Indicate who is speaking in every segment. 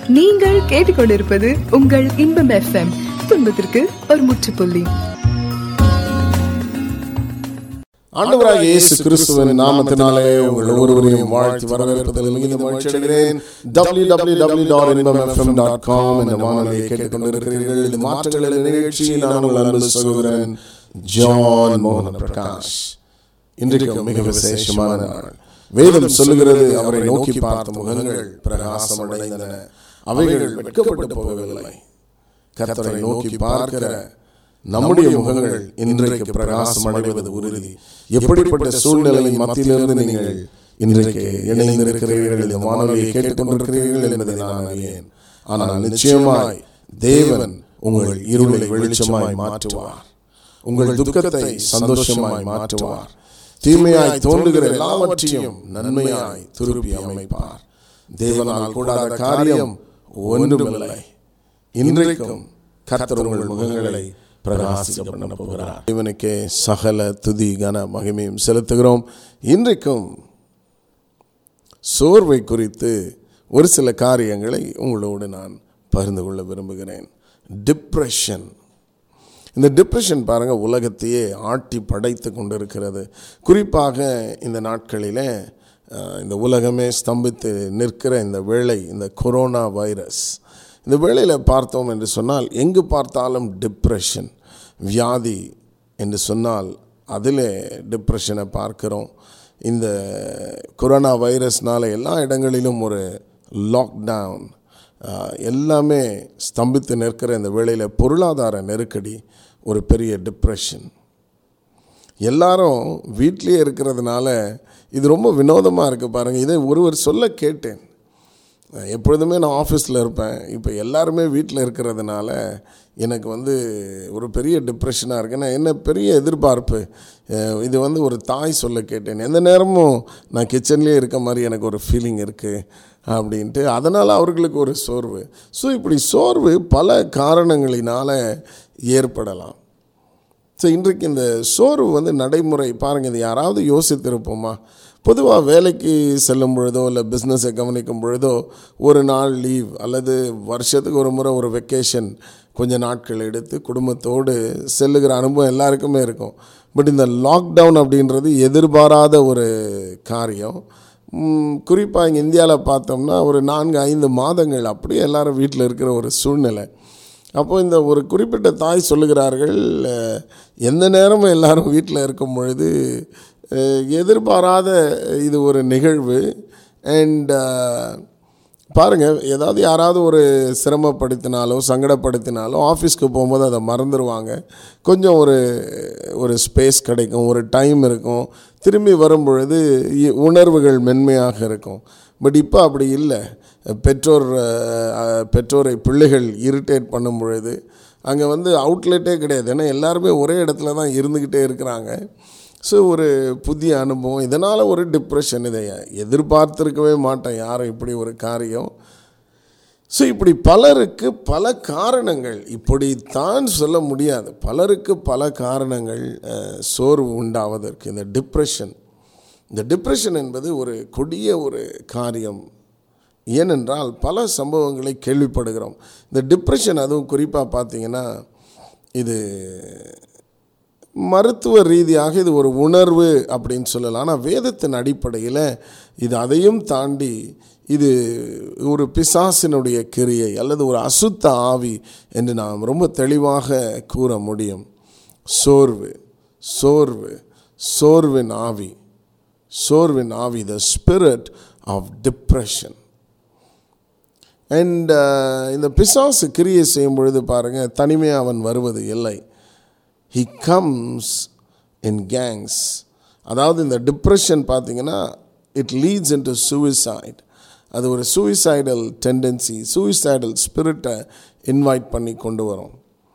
Speaker 1: நீங்கள் கேட்டுக்கொண்டிருப்பது உங்கள் இன்பம் எஃப்எம் துன்பத்திற்கு ஒரு முற்றுப்புள்ளி
Speaker 2: ஆண்டவராக இயேசு கிறிஸ்துவின் நாமத்தினாலே உங்கள் ஒவ்வொருவரையும் வாழ்த்தி வரவேற்பதில் மிகுந்த மகிழ்ச்சி அடைகிறேன் www.inbamfm.com என்ற வானொலியை கேட்டுக்கொண்டிருக்கிறீர்கள் இது மாற்றங்கள் நிகழ்ச்சியில் நான் உங்கள் அன்பு சகோதரன் ஜான் மோகன் பிரகாஷ் இன்றைக்கு மிக விசேஷமான நாள் வேதம் சொல்லுகிறது அவரை நோக்கி பார்த்த முகங்கள் பிரகாசம் அடைந்தன அவைகள் வெட்கப்பட்டு போகவில்லை கர்த்தரை நோக்கி பார்க்கிற நம்முடைய முகங்கள் இன்றைக்கு பிரகாசம் அடைவது உறுதி எப்படிப்பட்ட சூழ்நிலையின் மத்தியிலிருந்து நீங்கள் இன்றைக்கு இணைந்திருக்கிறீர்கள் இந்த வானொலியை கேட்டுக்கொண்டிருக்கிறீர்கள் என்பதை நான் அறியேன் ஆனால் நிச்சயமாய் தேவன் உங்கள் இருளை வெளிச்சமாய் மாற்றுவார் உங்கள் துக்கத்தை சந்தோஷமாய் மாற்றுவார் தீமையாய் தோன்றுகிற எல்லாவற்றையும் நன்மையாய் திருப்பி அமைப்பார் தேவனால் கூடாத காரியம் ஒன்றுமில்லை இன்றைக்கும் கர்த்தர் உங்கள் முகங்களை பிரகாசிக்க பண்ண போகிறார் இவனுக்கே சகல துதி கன மகிமையும் செலுத்துகிறோம் இன்றைக்கும் சோர்வை குறித்து ஒரு சில காரியங்களை உங்களோடு நான் பகிர்ந்து கொள்ள விரும்புகிறேன் டிப்ரெஷன் இந்த டிப்ரெஷன் பாருங்கள் உலகத்தையே ஆட்டி படைத்து கொண்டிருக்கிறது குறிப்பாக இந்த நாட்களிலே அஹ், இந்த உலகமே ஸ்தம்பித்து நிற்கிற இந்த வேளை இந்த கொரோனா வைரஸ் இந்த வேளையில் பார்த்தோம் என்று சொன்னால் எங்கு பார்த்தாலும் டிப்ரெஷன் வியாதி என்று சொன்னால் அதிலே டிப்ரெஷனை பார்க்கிறோம் இந்த கொரோனா வைரஸ்னால எல்லா இடங்களிலும் ஒரு லாக்டவுன் எல்லாமே ஸ்தம்பித்து நிற்கிற இந்த வேளையில் பொருளாதார நெருக்கடி ஒரு பெரிய டிப்ரெஷன் எல்லாரும் வீட்லேயே இருக்கிறதுனால இது ரொம்ப வினோதமாக இருக்குது பாருங்கள் இதை ஒருவர் சொல்ல கேட்டேன் எப்பொழுதுமே நான் ஆஃபீஸில் இருப்பேன் இப்போ எல்லாருமே வீட்டில் இருக்கிறதுனால எனக்கு வந்து ஒரு பெரிய டிப்ரெஷனாக இருக்கு நான் என்ன பெரிய எதிர்பார்ப்பு அஹ் இது வந்து ஒரு தாய் சொல்ல கேட்டேன் எந்த நேரமும் நான் கிச்சன்லேயே இருக்க மாதிரி எனக்கு ஒரு ஃபீலிங் இருக்குது அப்படின்ட்டு அதனால் அவர்களுக்கு ஒரு சோர்வு ஸோ இப்படி சோர்வு பல காரணங்களினால் ஏற்படலாம் ஸோ இன்றைக்கு இந்த சோர்வு வந்து நடைமுறை பாருங்கள் இது யாராவது யோசித்திருப்போமா பொதுவாக வேலைக்கு செல்லும் பொழுதோ இல்லை பிஸ்னஸை கவனிக்கும் பொழுதோ ஒரு நாள் லீவ் அல்லது வருஷத்துக்கு ஒரு முறை ஒரு வெக்கேஷன் கொஞ்ச நாட்கள் எடுத்து குடும்பத்தோடு செல்லுகிற அனுபவம் எல்லாருக்குமே இருக்கும் பட் இந்த லாக்டவுன் அப்படின்றது எதிர்பாராத ஒரு காரியம் குறிப்பாக இங்கே இந்தியாவில் பார்த்தோம்னா ஒரு நான்கு ஐந்து மாதங்கள் அப்படியே எல்லாரும் வீட்டில் இருக்கிற ஒரு சூழ்நிலை அப்போ இந்த ஒரு குறிப்பிட்ட தாய் சொல்லுகிறார்கள் அஹ், எந்த நேரமும் எல்லாரும் வீட்டில் இருக்கும் பொழுது அஹ், எதிர்பாராத இது ஒரு நிகழ்வு அண்ட் பாருங்கள் ஏதாவது யாராவது ஒரு சிரமப்படுத்தினாலோ சங்கடப்படுத்தினாலோ ஆஃபீஸ்க்கு போகும்போது அதை மறந்துடுவாங்க கொஞ்சம் ஒரு ஒரு ஸ்பேஸ் கிடைக்கும் ஒரு டைம் இருக்கும் திரும்பி வரும் பொழுது இ- உணர்வுகள் மென்மையாக இருக்கும் பட் இப்போ அப்படி இல்லை பெற்றோர் அஹ், பெற்றோரை பிள்ளைகள் இரிட்டேட் பண்ணும் பொழுது அங்கே வந்து அவுட்லெட்டே கிடையாது ஏன்னா எல்லாருமே ஒரே இடத்துல தான் இருந்துக்கிட்டே இருக்கிறாங்க ஸோ ஒரு புதிய அனுபவம் இதனால் ஒரு டிப்ரெஷன் இதை எதிர்பார்த்துருக்கவே மாட்டேன் யாரும் இப்படி ஒரு காரியம் ஸோ இப்படி பலருக்கு பல காரணங்கள் இப்படித்தான் சொல்ல முடியாது பலருக்கு பல காரணங்கள் அஹ், சோர்வு உண்டாவதற்கு இந்த டிப்ரெஷன் இந்த டிப்ரெஷன் என்பது ஒரு கொடிய ஒரு காரியம் ஏனென்றால் பல சம்பவங்களை கேள்விப்படுகிறோம் இந்த டிப்ரெஷன் அதுவும் குறிப்பாக பார்த்தீங்கன்னா இது மருத்துவ ரீதியாக இது ஒரு உணர்வு அப்படின்னு சொல்லலாம் ஆனால் வேதத்தின் அடிப்படையில் இது அதையும் தாண்டி இது ஒரு பிசாசினுடைய கிரியை அல்லது ஒரு அசுத்த ஆவி என்று நாம் ரொம்ப தெளிவாக கூற முடியும் சோர்வு சோர்வு சோர்வின் ஆவி சோர்வின் ஆவி the spirit of depression and இந்த பிசாசு கிரியை செய்யும் பொழுது பாருங்கள் தனிமையாக அவன் வருவது இல்லை ஹி கம்ஸ் இன் கேங்ஸ் அதாவது இந்த டிப்ரெஷன் பார்த்தீங்கன்னா it leads in to suicide அது ஒரு சூசைடல் டெண்டன்சி சூசைடல் ஸ்பிரிட்டை இன்வைட் பண்ணி கொண்டு வரும்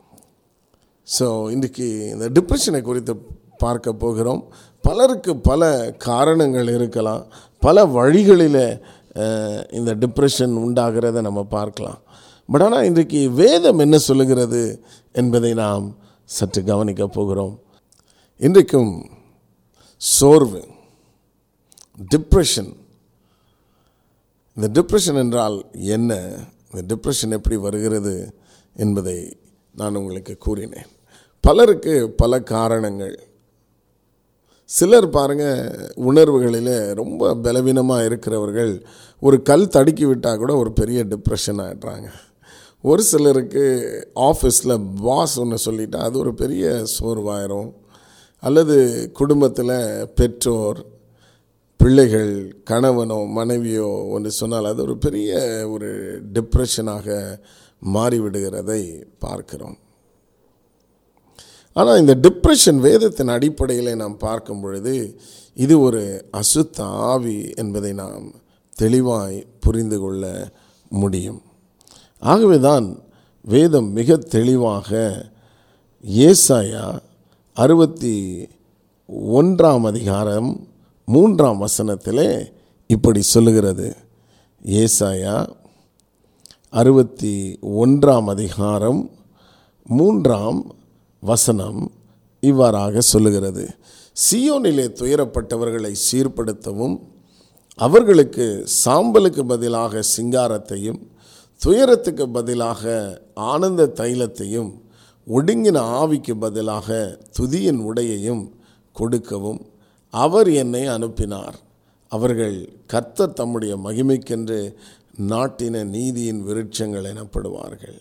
Speaker 2: ஸோ இன்றைக்கி இந்த டிப்ரெஷனை குறித்து பார்க்க போகிறோம் பலருக்கு பல காரணங்கள் இருக்கலாம் பல வழிகளில் அஹ், இந்த டிப்ரெஷன் உண்டாகிறத நம்ம பார்க்கலாம் பட் ஆனால் இன்றைக்கு வேதம் என்ன சொல்லுகிறது என்பதை நாம் சற்று கவனிக்க போகிறோம் இன்றைக்கும் சோர்வு டிப்ரெஷன் இந்த டிப்ரெஷன் என்றால் என்ன இந்த டிப்ரெஷன் எப்படி வருகிறது என்பதை நான் உங்களுக்கு கூறினேன் பலருக்கு பல காரணங்கள் சிலர் பாருங்க உணர்வுகளில் ரொம்ப பலவீனமாக இருக்கிறவர்கள் ஒரு கல் தடுக்கி விட்டால் கூட ஒரு பெரிய டிப்ரெஷன் ஆகிடுறாங்க ஒரு சிலருக்கு ஆஃபீஸில் பாஸ் ஒன்று சொல்லிட்டா அது ஒரு பெரிய சோர்வாயிரும் அல்லது குடும்பத்தில் பெற்றோர் பிள்ளைகள் கணவனோ மனைவியோ ஒன்று சொன்னால் அது ஒரு பெரிய ஒரு டிப்ரெஷனாக மாறிவிடுகிறதை பார்க்கிறோம் ஆனால் இந்த டிப்ரெஷன் வேதத்தின் அடிப்படையில் நாம் பார்க்கும் பொழுது இது ஒரு அசுத்த ஆவி என்பதை நாம் தெளிவாய் புரிந்து கொள்ள முடியும் ஆகவே தான் வேதம் மிக தெளிவாக ஏசாயா அறுபத்தி ஒன்றாம் அதிகாரம் மூன்றாம் வசனத்திலே இப்படி சொல்லுகிறது ஏசாயா அறுபத்தி ஒன்றாம் அதிகாரம் மூன்றாம் வசனம் இவ்வாறாக சொல்லுகிறது சியோனிலே துயரப்பட்டவர்களை சீர்படுத்தவும் அவர்களுக்கு சாம்பலுக்கு பதிலாக சிங்காரத்தையும் துயரத்துக்கு பதிலாக ஆனந்த தைலத்தையும் ஒடுங்கின ஆவிக்கு பதிலாக துதியின் உடையையும் கொடுக்கவும் அவர் என்னை அனுப்பினார் அவர்கள் கர்த்தர் தம்முடைய மகிமைக்கென்று நாட்டின நீதியின் விருட்சங்கள் எனப்படுவார்கள்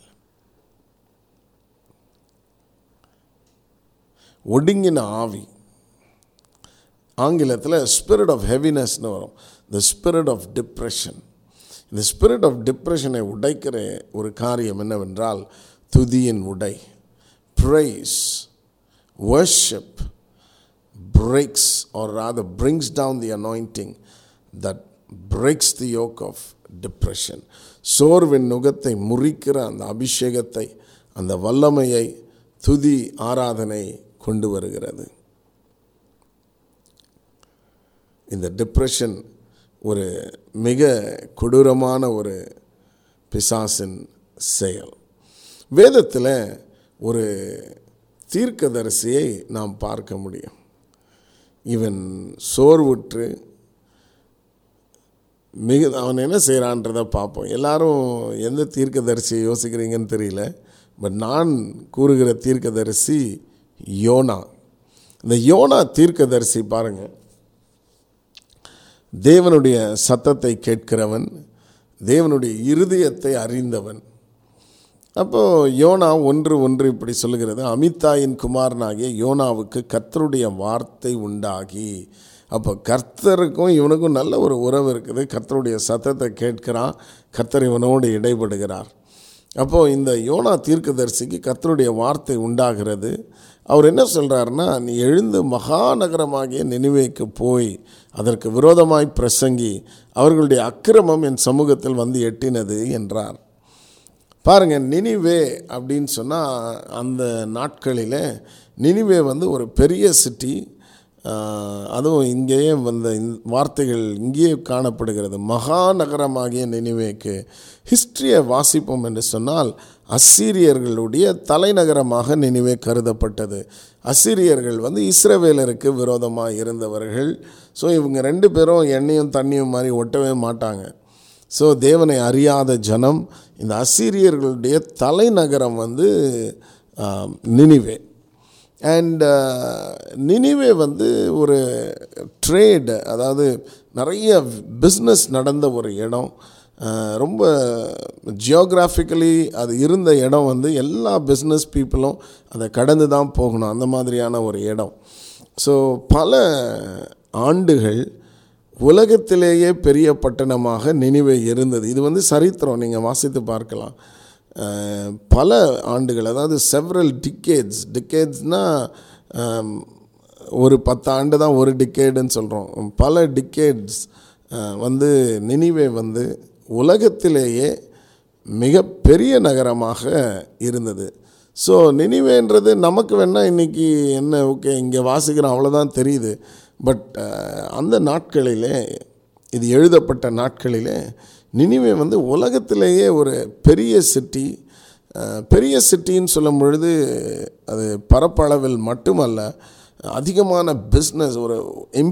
Speaker 2: ஒடுங்கின ஆவி ஆங்கிலத்தில் ஸ்பிரிட் ஆஃப் ஹெவினஸ்னு வரும் த ஸ்பிரிட் ஆஃப் டிப்ரெஷன் இந்த ஸ்பிரிட் ஆஃப் டிப்ரெஷனை உடைக்கிற ஒரு காரியம் என்னவென்றால் துதியின் உடை praise worship breaks or rather brings down the anointing that breaks the yoke of depression சோர்வின் நுகத்தை முறிக்கிற அந்த அபிஷேகத்தை அந்த வல்லமையை துதி ஆராதனை கொண்டு வருகிறது இந்த டிப்ரெஷன் ஒரு மிக கொடூரமான ஒரு பிசாசின் செயல் வேதத்தில் ஒரு தீர்க்கதரிசியை நாம் பார்க்க முடியும் இவன் சோர்வுற்று மிக அவன் என்ன செய்கிறான்றதை பார்ப்போம் எல்லாரும் எந்த தீர்க்கதரிசியை யோசிக்கிறீங்கன்னு தெரியல பட் நான் கூறுகிற தீர்க்கதரிசி யோனா இந்த யோனா தீர்க்கதரிசி பாருங்கள் தேவனுடைய சத்தத்தை கேட்கிறவன் தேவனுடைய இருதயத்தை அறிந்தவன் அப்போது யோனா ஒன்று ஒன்று இப்படி சொல்லுகிறது அமிதாயின் குமாரனாகிய யோனாவுக்கு கர்த்தருடைய வார்த்தை உண்டாகி அப்போ கர்த்தருக்கும் இவனுக்கும் நல்ல ஒரு உறவு இருக்குது கர்த்தருடைய சத்தத்தை கேட்கிறான் கர்த்தர் இவனோடு இடைபடுகிறார் அப்போது இந்த யோனா தீர்க்கதரிசிக்கு கர்த்தருடைய வார்த்தை உண்டாகிறது அவர் என்ன சொல்கிறாருன்னா நீ எழுந்து மகாநகரமாகிய நினைவேக்கு போய் அதற்கு விரோதமாய் பிரசங்கி அவர்களுடைய அக்கிரமம் என் சமூகத்தில் வந்து எட்டினது என்றார் பாருங்கள் நினிவே அப்படின்னு சொன்னால் அந்த நாட்களில் நினிவே வந்து ஒரு பெரிய சிட்டி அதுவும் இங்கேயே வந்த வார்த்தைகள் இங்கேயே காணப்படுகிறது மகாநகரமாகிய நினிவேக்கு ஹிஸ்ட்ரியை வாசிப்போம் என்று சொன்னால் அssீரியர்களுடைய தலைநகரமாக நினிவே கருதப்பட்டது அஸ்ஸீரியர்கள் வந்து இஸ்ரவேலருக்கு விரோதமாக இருந்தவர்கள் ஸோ இவங்க ரெண்டு பேரும் எண்ணெயும் தண்ணியும் மாதிரி ஒட்டவே மாட்டாங்க ஸோ தேவனை அறியாத ஜனம் இந்த அசீரியர்களுடைய தலைநகரம் வந்து நினிவே அண்ட் நினிவே வந்து ஒரு ட்ரேடு அதாவது நிறைய பிஸ்னஸ் நடந்த ஒரு இடம் ரொம்ப ஜியோக்ராஃபிக்கலி அது இருந்த இடம் வந்து எல்லா பிஸ்னஸ் பீப்புளும் அதை கடந்து தான் போகணும் அந்த மாதிரியான ஒரு இடம் ஸோ பல ஆண்டுகள் உலகத்திலேயே பெரிய பட்டணமாக நினைவே இருந்தது இது வந்து சரித்திரம் நீங்கள் வாசித்து பார்க்கலாம் பல ஆண்டுகள் அதாவது செவரல் டிக்கேட்ஸ் டிக்கேட்ஸ்னால் ஒரு பத்து ஆண்டு தான் ஒரு டிக்கேடுன்னு சொல்கிறோம் பல டிக்கேட்ஸ் வந்து நினிவே வந்து உலகத்திலேயே மிகப்பெரிய நகரமாக இருந்தது ஸோ நினிவேன்றது நமக்கு வேணால் இன்றைக்கி என்ன ஓகே இங்கே வாசிக்கிறோம் அவ்வளோதான் தெரியுது பட் அந்த நாட்களிலே இது எழுதப்பட்ட நாட்களிலே நினிவே வந்து உலகத்திலேயே ஒரு பெரிய சிட்டி பெரிய சிட்டின்னு சொல்லும் பொழுது அது பரப்பளவில் மட்டுமல்ல அதிகமான பிஸ்னஸ் ஒரு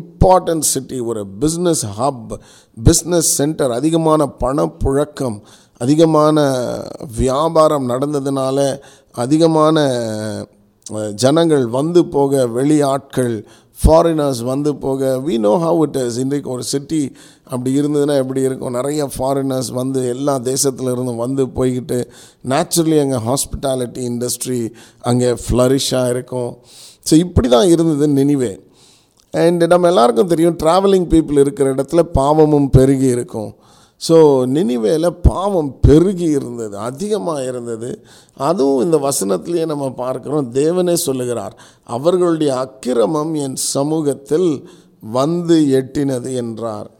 Speaker 2: இம்பார்ட்டன்ட் சிட்டி ஒரு பிஸ்னஸ் ஹப் பிஸ்னஸ் சென்டர் அதிகமான பணப்புழக்கம் அதிகமான வியாபாரம் நடந்ததுனால அதிகமான அஹ், ஜனங்கள் வந்து போக வெளியாட்கள் ஃபாரினர்ஸ் வந்து போக we know how it is இன்றைக்கு ஒரு சிட்டி அப்படி இருந்ததுன்னா எப்படி இருக்கும் நிறைய ஃபாரினர்ஸ் வந்து எல்லா தேசத்துல இருந்தும் வந்து போய்கிட்டு நேச்சுரலி அங்கே ஹாஸ்பிட்டாலிட்டி இண்டஸ்ட்ரி அங்கே ஃப்ளரிஷாக இருக்கும் ஸோ இப்படி தான் இருந்தது நினிவே அண்ட் நம்ம எல்லாருக்கும் தெரியும் ட்ராவலிங் பீப்புள் இருக்கிற இடத்துல பாவமும் பெருகி இருக்கும் ஸோ நினிவேல பாவம் பெருகி இருந்தது அதிகமாக இருந்தது அதுவும் இந்த வசனத்திலேயே நம்ம பார்க்குறோம் தேவனே சொல்லுகிறார் அவர்களுடைய அக்கிரமம் என் சமூகத்தில் வந்து எட்டினது என்றார்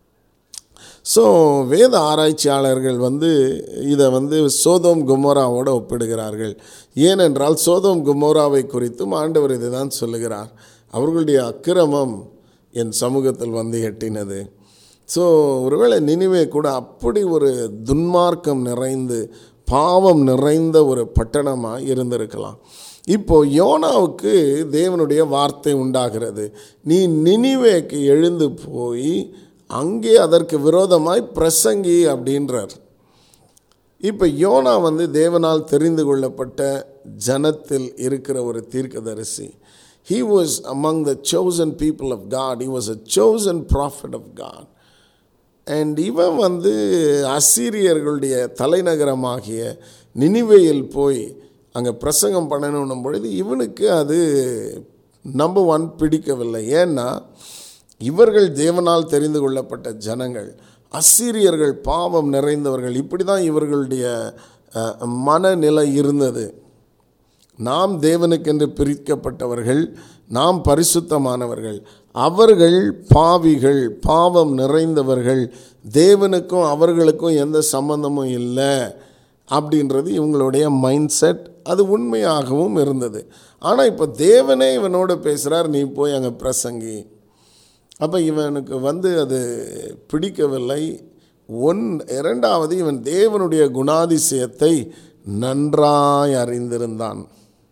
Speaker 2: ஸோ வேத ஆராய்ச்சியாளர்கள் வந்து இதை வந்து சோதோம் குமோராவோட ஒப்பிடுகிறார்கள் ஏனென்றால் சோதோம் குமோராவை குறித்தும் ஆண்டவர் இதுதான் சொல்லுகிறார் அவர்களுடைய அக்கிரமம் என் சமூகத்தில் வந்து எட்டினது ஸோ ஒருவேளை நினிவே கூட அப்படி ஒரு துன்மார்க்கம் நிறைந்து பாவம் நிறைந்த ஒரு பட்டணமாக இருந்திருக்கலாம் இப்போ யோனாவுக்கு தேவனுடைய வார்த்தை உண்டாகிறது நீ நினிவேக்கு எழுந்து போய் அங்கே அதற்கு விரோதமாய் பிரசங்கி அப்படின்றார் இப்போ யோனா வந்து தேவனால் தெரிந்து கொள்ளப்பட்ட ஜனத்தில் இருக்கிற ஒரு தீர்க்கதரிசி he was among the chosen people of God he was a chosen prophet of God and இவன் வந்து அசீரியர்களுடைய தலைநகரமாகிய நினிவேயில் போய் அங்கே பிரசங்கம் பண்ணணும் பொழுது இவனுக்கு அது நம்பர் ஒன் பிடிக்கவில்லை ஏன்னா இவர்கள் தேவனால் தெரிந்து கொள்ளப்பட்ட ஜனங்கள் அசீரியர்கள் பாவம் நிறைந்தவர்கள் இப்படி தான் இவர்களுடைய அஹ், மனநிலை இருந்தது நாம் தேவனுக்கென்று பிரிக்கப்பட்டவர்கள் நாம் பரிசுத்தமானவர்கள் அவர்கள் பாவிகள் பாவம் நிறைந்தவர்கள் தேவனுக்கும் அவர்களுக்கும் எந்த சம்பந்தமும் இல்லை அப்படின்றது இவங்களுடைய மைண்ட் செட் அது உண்மையாகவும் இருந்தது ஆனால் இப்போ தேவனே இவனோட பேசுகிறார் நீ போய் அங்கே பிரசங்கி அப்போ இவனுக்கு வந்து அது பிடிக்கவில்லை ஒன் இரண்டாவது இவன் தேவனுடைய குணாதிசயத்தை நன்றாய் அறிந்திருந்தான்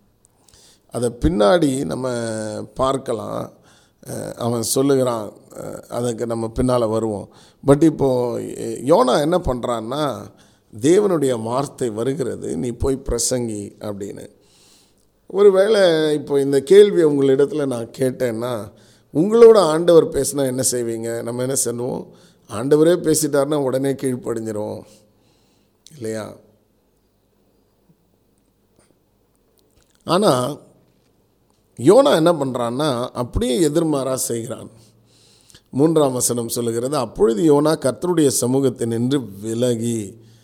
Speaker 2: அதை பின்னாடி நம்ம பார்க்கலாம் அஹ் அவன் சொல்லுகிறான் அஹ் அதுக்கு நம்ம பின்னால் வருவோம் பட் இப்போது யோனா என்ன பண்ணுறான்னா தேவனுடைய வார்த்தை வருகிறது நீ போய் பிரசங்கி அப்படின்னு ஒருவேளை இப்போ இந்த கேள்வி உங்களிடத்தில் நான் கேட்டேன்னா உங்களோட ஆண்டவர் பேசினா என்ன செய்வீங்க நம்ம என்ன செய்வோம் ஆண்டவரே பேசிட்டாருன்னா உடனே கீழ்ப்படிஞ்சிரும் இல்லையா ஆனால் யோனா என்ன பண்ணுறான்னா அப்படியே எதிர்மாறாக செய்கிறான் மூன்றாம் வசனம் சொல்லுகிறது அப்பொழுது யோனா கர்த்தருடைய சமூகத்தை நின்று விலகி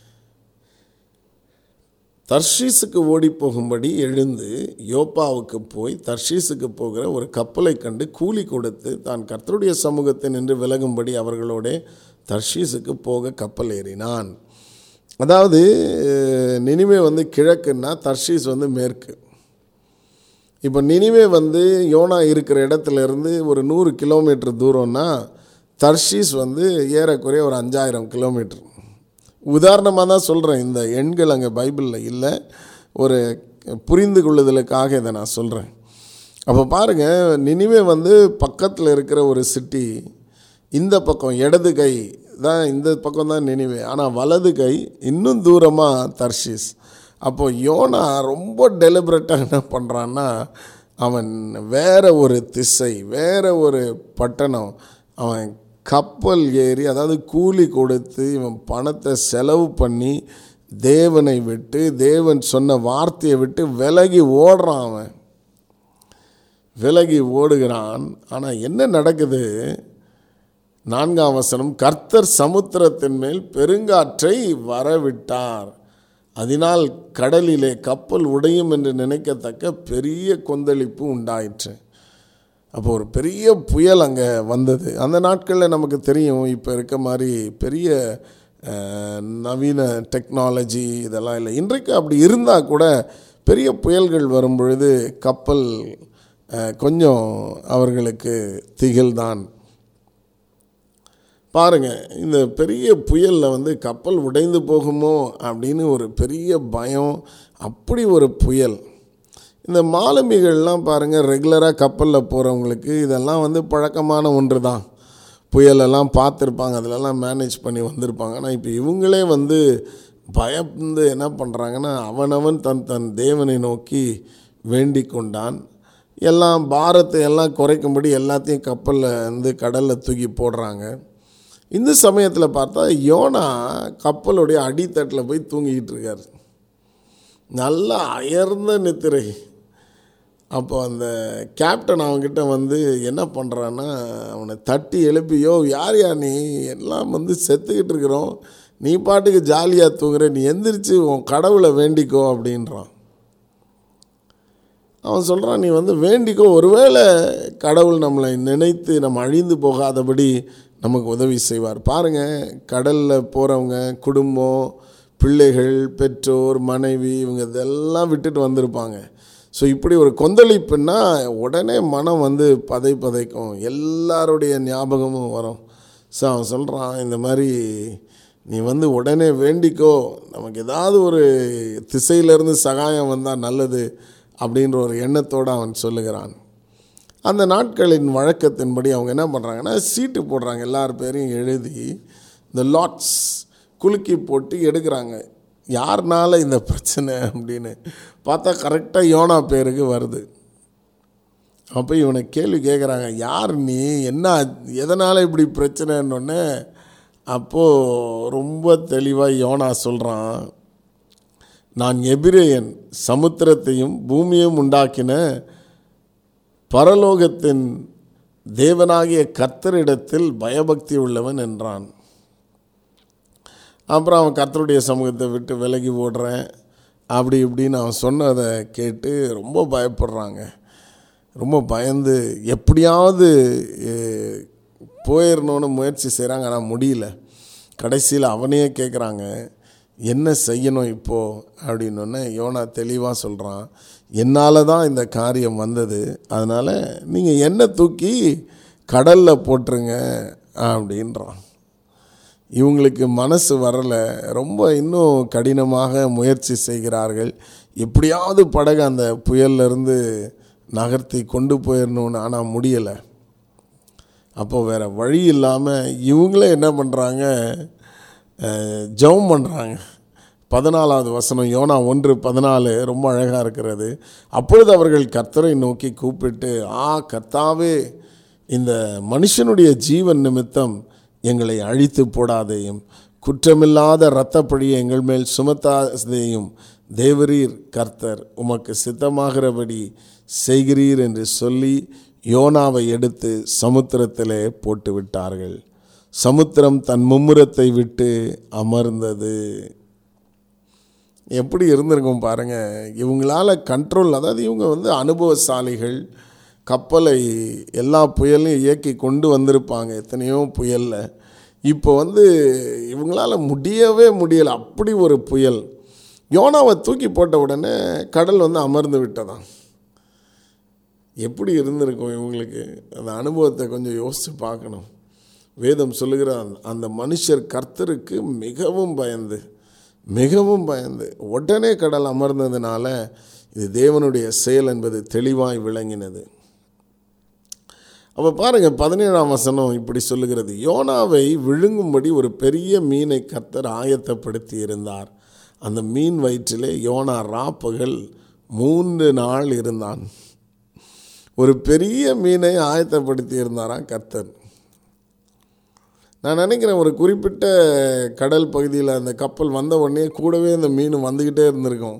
Speaker 2: தர்ஷீஸுக்கு ஓடி போகும்படி எழுந்து யோப்பாவுக்கு போய் தர்ஷீஸுக்கு போகிற ஒரு கப்பலை கண்டு கூலி கொடுத்து தான் கர்த்தருடைய சமூகத்தை நின்று விலகும்படி அவர்களோட தர்ஷீஸுக்கு போக கப்பல் ஏறினான் அதாவது நினிவே வந்து கிழக்குன்னா தர்ஷீஸ் வந்து மேற்கு இப்போ நினிவே வந்து யோனா இருக்கிற இடத்துல இருந்து ஒரு நூறு கிலோமீட்டர் தூரம்னா தர்ஷீஸ் வந்து ஏறக்குறைய ஒரு அஞ்சாயிரம் கிலோமீட்டர் உதாரணமாக தான் சொல்கிறேன் இந்த எண்கள் அங்கே பைபிளில் இல்லை ஒரு புரிந்து கொள்ளுதலுக்காக இதை நான் சொல்கிறேன் அப்போ பாருங்கள் நினிவே வந்து பக்கத்தில் இருக்கிற ஒரு சிட்டி இந்த பக்கம் இடது கை தான் இந்த பக்கம் தான் நினிவே ஆனால் வலது கை இன்னும் தூரமாக தர்ஷீஸ் அப்போது யோனா ரொம்ப டெலிபரேட்டாக என்ன பண்ணுறான்னா அவன் வேற ஒரு திசை வேற ஒரு பட்டணம் அவன் கப்பல் ஏறி அதாவது கூலி கொடுத்து இவன் பணத்தை செலவு பண்ணி தேவனை விட்டு தேவன் சொன்ன வார்த்தையை விட்டு விலகி ஓடுறான் அவன் விலகி ஓடுகிறான் ஆனால் என்ன நடக்குது நான்காம் வசனம் கர்த்தர் சமுத்திரத்தின் மேல் பெருங்காற்றை வரவிட்டார் அதனால் கடலிலே கப்பல் உடையும் என்று நினைக்கத்தக்க பெரிய கொந்தளிப்பு உண்டாயிற்று அப்போ ஒரு பெரிய புயல் அங்கே வந்தது அந்த நாட்களில் நமக்கு தெரியும் இப்போ இருக்க மாதிரி பெரிய அஹ், நவீன டெக்னாலஜி இதெல்லாம் இல்லை இன்றைக்கு அப்படி இருந்தால் கூட பெரிய புயல்கள் வரும் பொழுது கப்பல் அஹ், கொஞ்சம் அவர்களுக்கு திகில்தான் பாருங்க இந்த பெரிய புயலில் வந்து கப்பல் உடைந்து போகுமோ அப்படின்னு ஒரு பெரிய பயம் அப்படி ஒரு புயல் இந்த மாலுமிகள்லாம் பாருங்கள் ரெகுலராக கப்பலில் போகிறவங்களுக்கு இதெல்லாம் வந்து பழக்கமான ஒன்று தான் புயலெல்லாம் பார்த்துருப்பாங்க அதிலெல்லாம் மேனேஜ் பண்ணி வந்திருப்பாங்க ஆனால் இப்போ இவங்களே வந்து பயந்து என்ன பண்ணுறாங்கன்னா அவனவன் தன் தன் தேவனை நோக்கி வேண்டிக் கொண்டான் எல்லாம் பாரத்தை எல்லாம் குறைக்கும்படி எல்லாத்தையும் கப்பலில் வந்து கடலில் தூக்கி போடுறாங்க இந்த சமயத்தில் பார்த்தா யோனா கப்பலுடைய அடித்தட்டில் போய் தூங்கிக்கிட்டு இருக்கார் நல்லா அயர்ந்த நித்திரை அப்போ அந்த கேப்டன் அவன்கிட்ட வந்து என்ன பண்ணுறான்னா அவனை தட்டி எழுப்பியோ யார் யார் நீ எல்லாம் வந்து செத்துக்கிட்டு இருக்கிறோம் நீ பாட்டுக்கு ஜாலியாக தூங்குற நீ எந்திரிச்சு உன் கடவுளை வேண்டிக்கோ அப்படின்றான் அவன் சொல்கிறான் நீ வந்து வேண்டிக்கோ ஒருவேளை கடவுள் நம்மளை நினைத்து நம்ம அழிந்து போகாதபடி நமக்கு உதவி செய்வார் பாருங்கள் கடலில் போகிறவங்க குடும்பம் பிள்ளைகள் பெற்றோர் மனைவி இவங்க இதெல்லாம் விட்டுட்டு வந்திருப்பாங்க ஸோ இப்படி ஒரு கொந்தளிப்புன்னா உடனே மனம் வந்து பதை பதைக்கும் எல்லாருடைய ஞாபகமும் வரும் ஸோ அவன் சொல்கிறான் இந்த மாதிரி நீ வந்து உடனே வேண்டிக்கோ நமக்கு ஏதாவது ஒரு திசையிலேருந்து சகாயம் வந்தால் நல்லது அப்படின்ற ஒரு எண்ணத்தோடு அவன் சொல்லுகிறான் அந்த நாட்களின் வழக்கத்தின்படி அவங்க என்ன பண்ணுறாங்கன்னா சீட்டு போடுறாங்க எல்லார் பேரையும் எழுதி இந்த லாட்ஸ் குலுக்கி போட்டு எடுக்கிறாங்க யாருனால இந்த பிரச்சனை அப்படின்னு பார்த்தா கரெக்டாக யோனா பேருக்கு வருது அப்போ இவனை கேள்வி கேட்குறாங்க யார் நீ என்ன எதனால் இப்படி பிரச்சனைன்னொன்னே அப்போது ரொம்ப தெளிவாக யோனா சொல்கிறான் நான் எபிரேயன் சமுத்திரத்தையும் பூமியையும் உண்டாக்கின பரலோகத்தின் தேவனாகிய கர்த்தரிடத்தில் பயபக்தி உள்ளவன் என்றான் அப்புறம் அவன் கர்த்தருடைய சமூகத்தை விட்டு விலகி ஓடுறேன் அப்படி இப்படின்னு அவன் சொன்னதை கேட்டு ரொம்ப பயப்படுறாங்க ரொம்ப பயந்து எப்படியாவது எ- போயிடணும்னு முயற்சி செய்கிறாங்க ஆனால் முடியல கடைசியில் அவனையே கேட்குறாங்க என்ன செய்யணும் இப்போது அப்படின்னொன்னே யோனா தெளிவாக சொல்கிறான் என்னால் தான் இந்த காரியம் வந்தது அதனால் நீங்கள் என்ன தூக்கி கடலில் போட்டுருங்க அப்படின்றான் இவங்களுக்கு மனசு வரலை ரொம்ப இன்னும் கடினமாக முயற்சி செய்கிறார்கள் எப்படியாவது படகு அந்த புயல்ல இருந்து நகர்த்தி கொண்டு போயிடணும்னு ஆனால் முடியலை அப்போ வேறு வழி இல்லாமல் இவங்களே என்ன பண்ணுறாங்க ஜெபம் பண்ணுறாங்க பதினாலாவது வசனம் யோனா ஒன்று பதினாலு ரொம்ப அழகாக இருக்கிறது அப்பொழுது அவர்கள் கர்த்தரை நோக்கி கூப்பிட்டு ஆ கர்த்தாவே இந்த மனுஷனுடைய ஜீவன் நிமித்தம் எங்களை அழித்து போடாதேயும் குற்றமில்லாத இரத்தப்பழியை எங்கள் மேல் சுமத்தாதேயும் தேவரீர் கர்த்தர் உமக்கு சித்தமாகிறபடி செய்கிறீர் என்று சொல்லி யோனாவை எடுத்து சமுத்திரத்திலே போட்டு விட்டார்கள் சமுத்திரம் தன் மும்முரத்தை விட்டு அமர்ந்தது எப்படி இருந்திருக்கும் பாருங்க இவங்களால கண்ட்ரோல் அதாவது இவங்க வந்து அனுபவசாலிகள் கப்பலை எல்லா புயலையும் இயக்கி கொண்டு வந்திருப்பாங்க எத்தனையோ புயலில் இப்போ வந்து இவங்களால முடியவே முடியலை அப்படி ஒரு புயல் யோனாவை தூக்கி போட்ட உடனே கடல் வந்து அமர்ந்து விட்டதாம் எப்படி இருந்திருக்கும் இவங்களுக்கு அந்த அனுபவத்தை கொஞ்சம் யோசித்து பார்க்கணும் வேதம் சொல்லுகிற அந்த- அந்த மனுஷர் கர்த்தருக்கு மிகவும் பயந்து மிகவும் பயந்து உடனே கடல் அமர்ந்ததுனால இது தேவனுடைய செயல் என்பது தெளிவாய் விளங்கினது அப்போ பாருங்க பதினேழாம் வசனம் இப்படி சொல்லுகிறது யோனாவை விழுங்கும்படி ஒரு பெரிய மீனை கர்த்தர் ஆயத்தப்படுத்தி இருந்தார் அந்த மீன் வயிற்றிலே யோனா ராப்பகல் மூன்று நாள் இருந்தான் ஒரு பெரிய மீனை ஆயத்தப்படுத்தி இருந்தாராம் கர்த்தர் நான் நினைக்கிறேன் ஒரு குறிப்பிட்ட கடல் பகுதியில் அந்த கப்பல் வந்த உடனே கூடவே அந்த மீன் வந்துக்கிட்டே இருந்திருக்கும்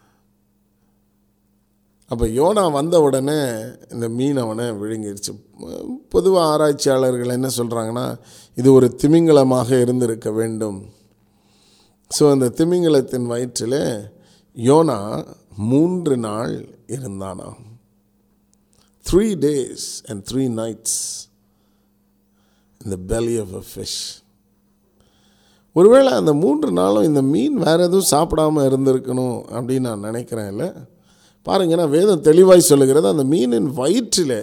Speaker 2: அப்போ யோனா வந்த உடனே இந்த மீன் அவனை விழுங்கிருச்சு பொதுவாக ஆராய்ச்சியாளர்கள் என்ன சொல்கிறாங்கன்னா இது ஒரு திமிங்கலமாக இருந்திருக்க வேண்டும் ஸோ அந்த திமிங்கலத்தின் வயிற்றில் யோனா மூன்று நாள் இருந்தானாம் three days and three nights இந்த belly of a fish ஒருவேளை அந்த மூன்று நாளும் இந்த மீன் வேறு எதுவும் சாப்பிடாம இருந்திருக்கணும் அப்படின்னு நான் நினைக்கிறேன் இல்லை பாருங்க நான் வேதம் தெளிவாய் சொல்லுகிறது அந்த மீனின் வயிற்றில்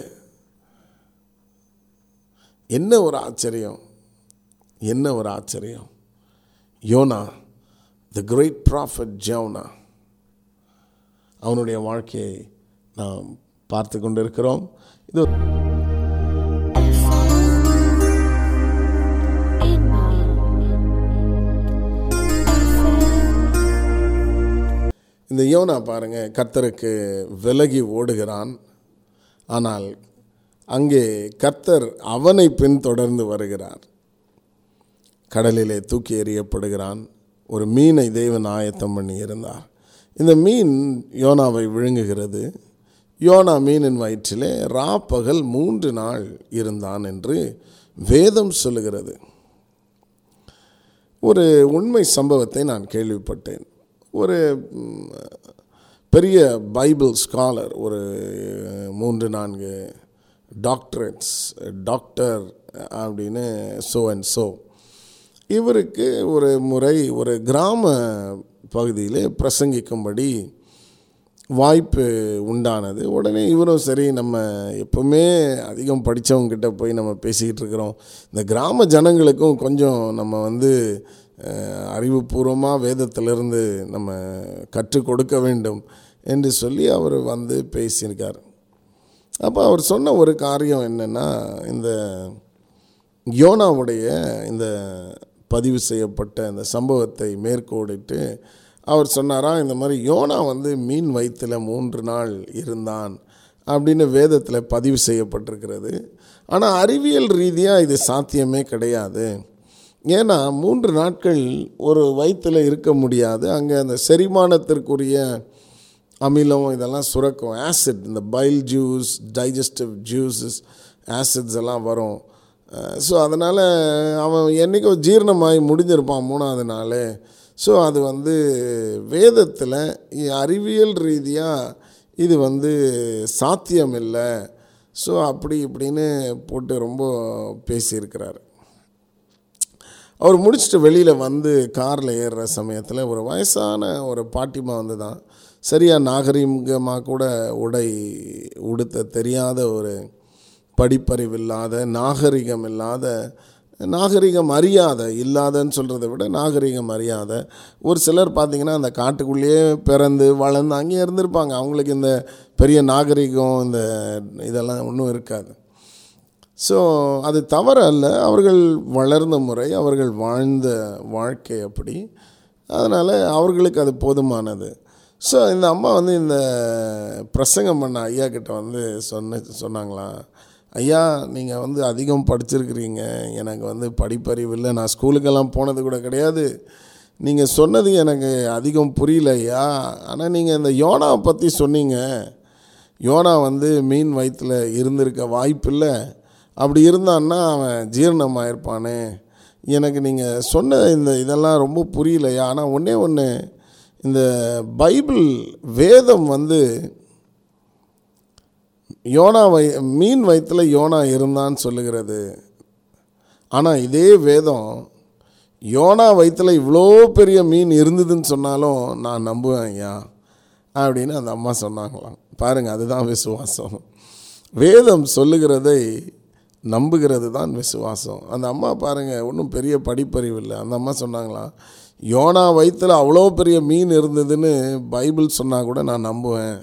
Speaker 2: என்ன ஒரு ஆச்சரியம் என்ன ஒரு ஆச்சரியம் யோனா த கிரேட் ப்ராஃபட் ஜோனா அவனுடைய வாழ்க்கையை நாம் பார்த்து கொண்டிருக்கிறோம் இது
Speaker 3: FM.
Speaker 2: இந்த யோனா பாருங்க கர்த்தருக்கு விலகி ஓடுகிறான் ஆனால் அங்கே கர்த்தர் அவனை பின்தொடர்ந்து வருகிறார் கடலிலே தூக்கி எறியப்படுகிறான் ஒரு மீனை தேவன் ஆயத்தம் பண்ணி இருந்தார் இந்த மீன் யோனாவை விழுங்குகிறது யோனா மீனின் வயிற்றிலே ராப்பகல் மூன்று நாள் இருந்தான் என்று வேதம் சொல்லுகிறது ஒரு உண்மை சம்பவத்தை நான் கேள்விப்பட்டேன் ஒரு ம், பெரிய பைபிள் ஸ்காலர் ஒரு மூன்று நான்கு டாக்டரேட்ஸ் டாக்டர் அப்படின்னு சோ அண்ட் சோ இவருக்கு ஒரு முறை ஒரு கிராம பகுதியிலே பிரசங்கிக்கும்படி வாய்ப்பு உண்டானது உடனே இவரும் சரி நம்ம எப்பவுமே அதிகம் படித்தவங்ககிட்ட போய் நம்ம பேசிக்கிட்டு இருக்கிறோம் இந்த கிராம ஜனங்களுக்கும் கொஞ்சம் நம்ம வந்து அஹ், அறிவுபூர்வமாக வேதத்திலிருந்து நம்ம கற்றுக் கொடுக்க வேண்டும் என்று சொல்லி அவர் வந்து பேசியிருக்கார் அப்போ அவர் சொன்ன ஒரு காரியம் என்னென்னா இந்த யோனாவுடைய இந்த பதிவு செய்யப்பட்ட இந்த சம்பவத்தை மேற்கோடிட்டு அவர் சொன்னாரா இந்த மாதிரி யோனா வந்து மீன் வயிற்றில் மூன்று நாள் இருந்தான் அப்படின்னு வேதத்தில் பதிவு செய்யப்பட்டிருக்கிறது ஆனால் அறிவியல் ரீதியாக இது சாத்தியமே கிடையாது ஏன்னா மூன்று நாட்கள் ஒரு வயிற்றில் இருக்க முடியாது அங்கே அந்த செரிமானத்திற்குரிய அமிலம் இதெல்லாம் சுரக்கும் ஆசிட் இந்த bile juice digestive juices acids எல்லாம் வரும் ஸோ அதனால் அவன் என்றைக்கோ ஜீரணமாகி முடிஞ்சிருப்பான் மூணாவது நாள் ஸோ அது வந்து வேதத்தில் அறிவியல் ரீதியாக இது வந்து சாத்தியம் இல்லை ஸோ அப்படி இப்படின்னு போட்டு ரொம்ப பேசியிருக்கிறார் அவர் முடிச்சுட்டு வெளியில் வந்து காரில் ஏறுற சமயத்தில் ஒரு வயசான ஒரு பாட்டிமா வந்து தான் சரியாக நாகரிகமாக கூட உடை உடுத்த தெரியாத ஒரு படிப்பறிவு இல்லாத நாகரிகம் இல்லாத நாகரிகம் அறியாத இல்லாதன்னு சொல்கிறத விட நாகரிகம் அறியாத ஒரு சிலர் பார்த்திங்கன்னா அந்த காட்டுக்குள்ளேயே பிறந்து வளர்ந்து அங்கேயே இருந்திருப்பாங்க அவங்களுக்கு இந்த பெரிய நாகரிகம் இந்த இதெல்லாம் ஒன்றும் இருக்காது ஸோ அது தவறு அல்ல அவர்கள் வளர்ந்த முறை அவர்கள் வாழ்ந்த வாழ்க்கை அப்படி அதனால் அவர்களுக்கு அது போதுமானது ஸோ இந்த அம்மா வந்து இந்த பிரசங்கம் பண்ண ஐயா கிட்ட வந்து சொன்ன சொன்னாங்களாம் ஐயா நீங்கள் வந்து அதிகம் படிச்சிருக்கிறீங்க எனக்கு வந்து படிப்பறிவு இல்லை நான் ஸ்கூலுக்கெல்லாம் போனது கூட கிடையாது நீங்கள் சொன்னது எனக்கு அதிகம் புரியல ஐயா ஆனால் நீங்கள் இந்த யோனாவை பற்றி சொன்னீங்க யோனா வந்து மீன் வயிற்றில் இருந்திருக்க வாய்ப்பில்லை அப்படி இருந்தான்னா அவன் ஜீரணமாயிருப்பானே எனக்கு நீங்கள் சொன்ன இந்த இதெல்லாம் ரொம்ப புரியலையா ஆனால் ஒன்றே ஒன்று இந்த பைபிள் வேதம் வந்து யோனா வை மீன் வயிற்றில் யோனா இருந்தான்னு சொல்லுகிறது ஆனால் இதே வேதம் யோனா வயிற்றில் இவ்வளோ பெரிய மீன் இருந்ததுன்னு சொன்னாலும் நான் நம்புவேன் ஐயா அப்படின்னு அந்த அம்மா சொன்னாங்களாம் பாருங்கள் அதுதான் விசுவாசம் வேதம் சொல்லுகிறதை நம்புகிறது தான் விசுவாசம் அந்த அம்மா பாருங்கள் ஒன்றும் பெரிய படிப்பறிவு இல்லை அந்த அம்மா சொன்னாங்களாம் யோனா வயிற்றில் அவ்வளோ பெரிய மீன் இருந்ததுன்னு பைபிள் சொன்னால் கூட நான் நம்புவேன்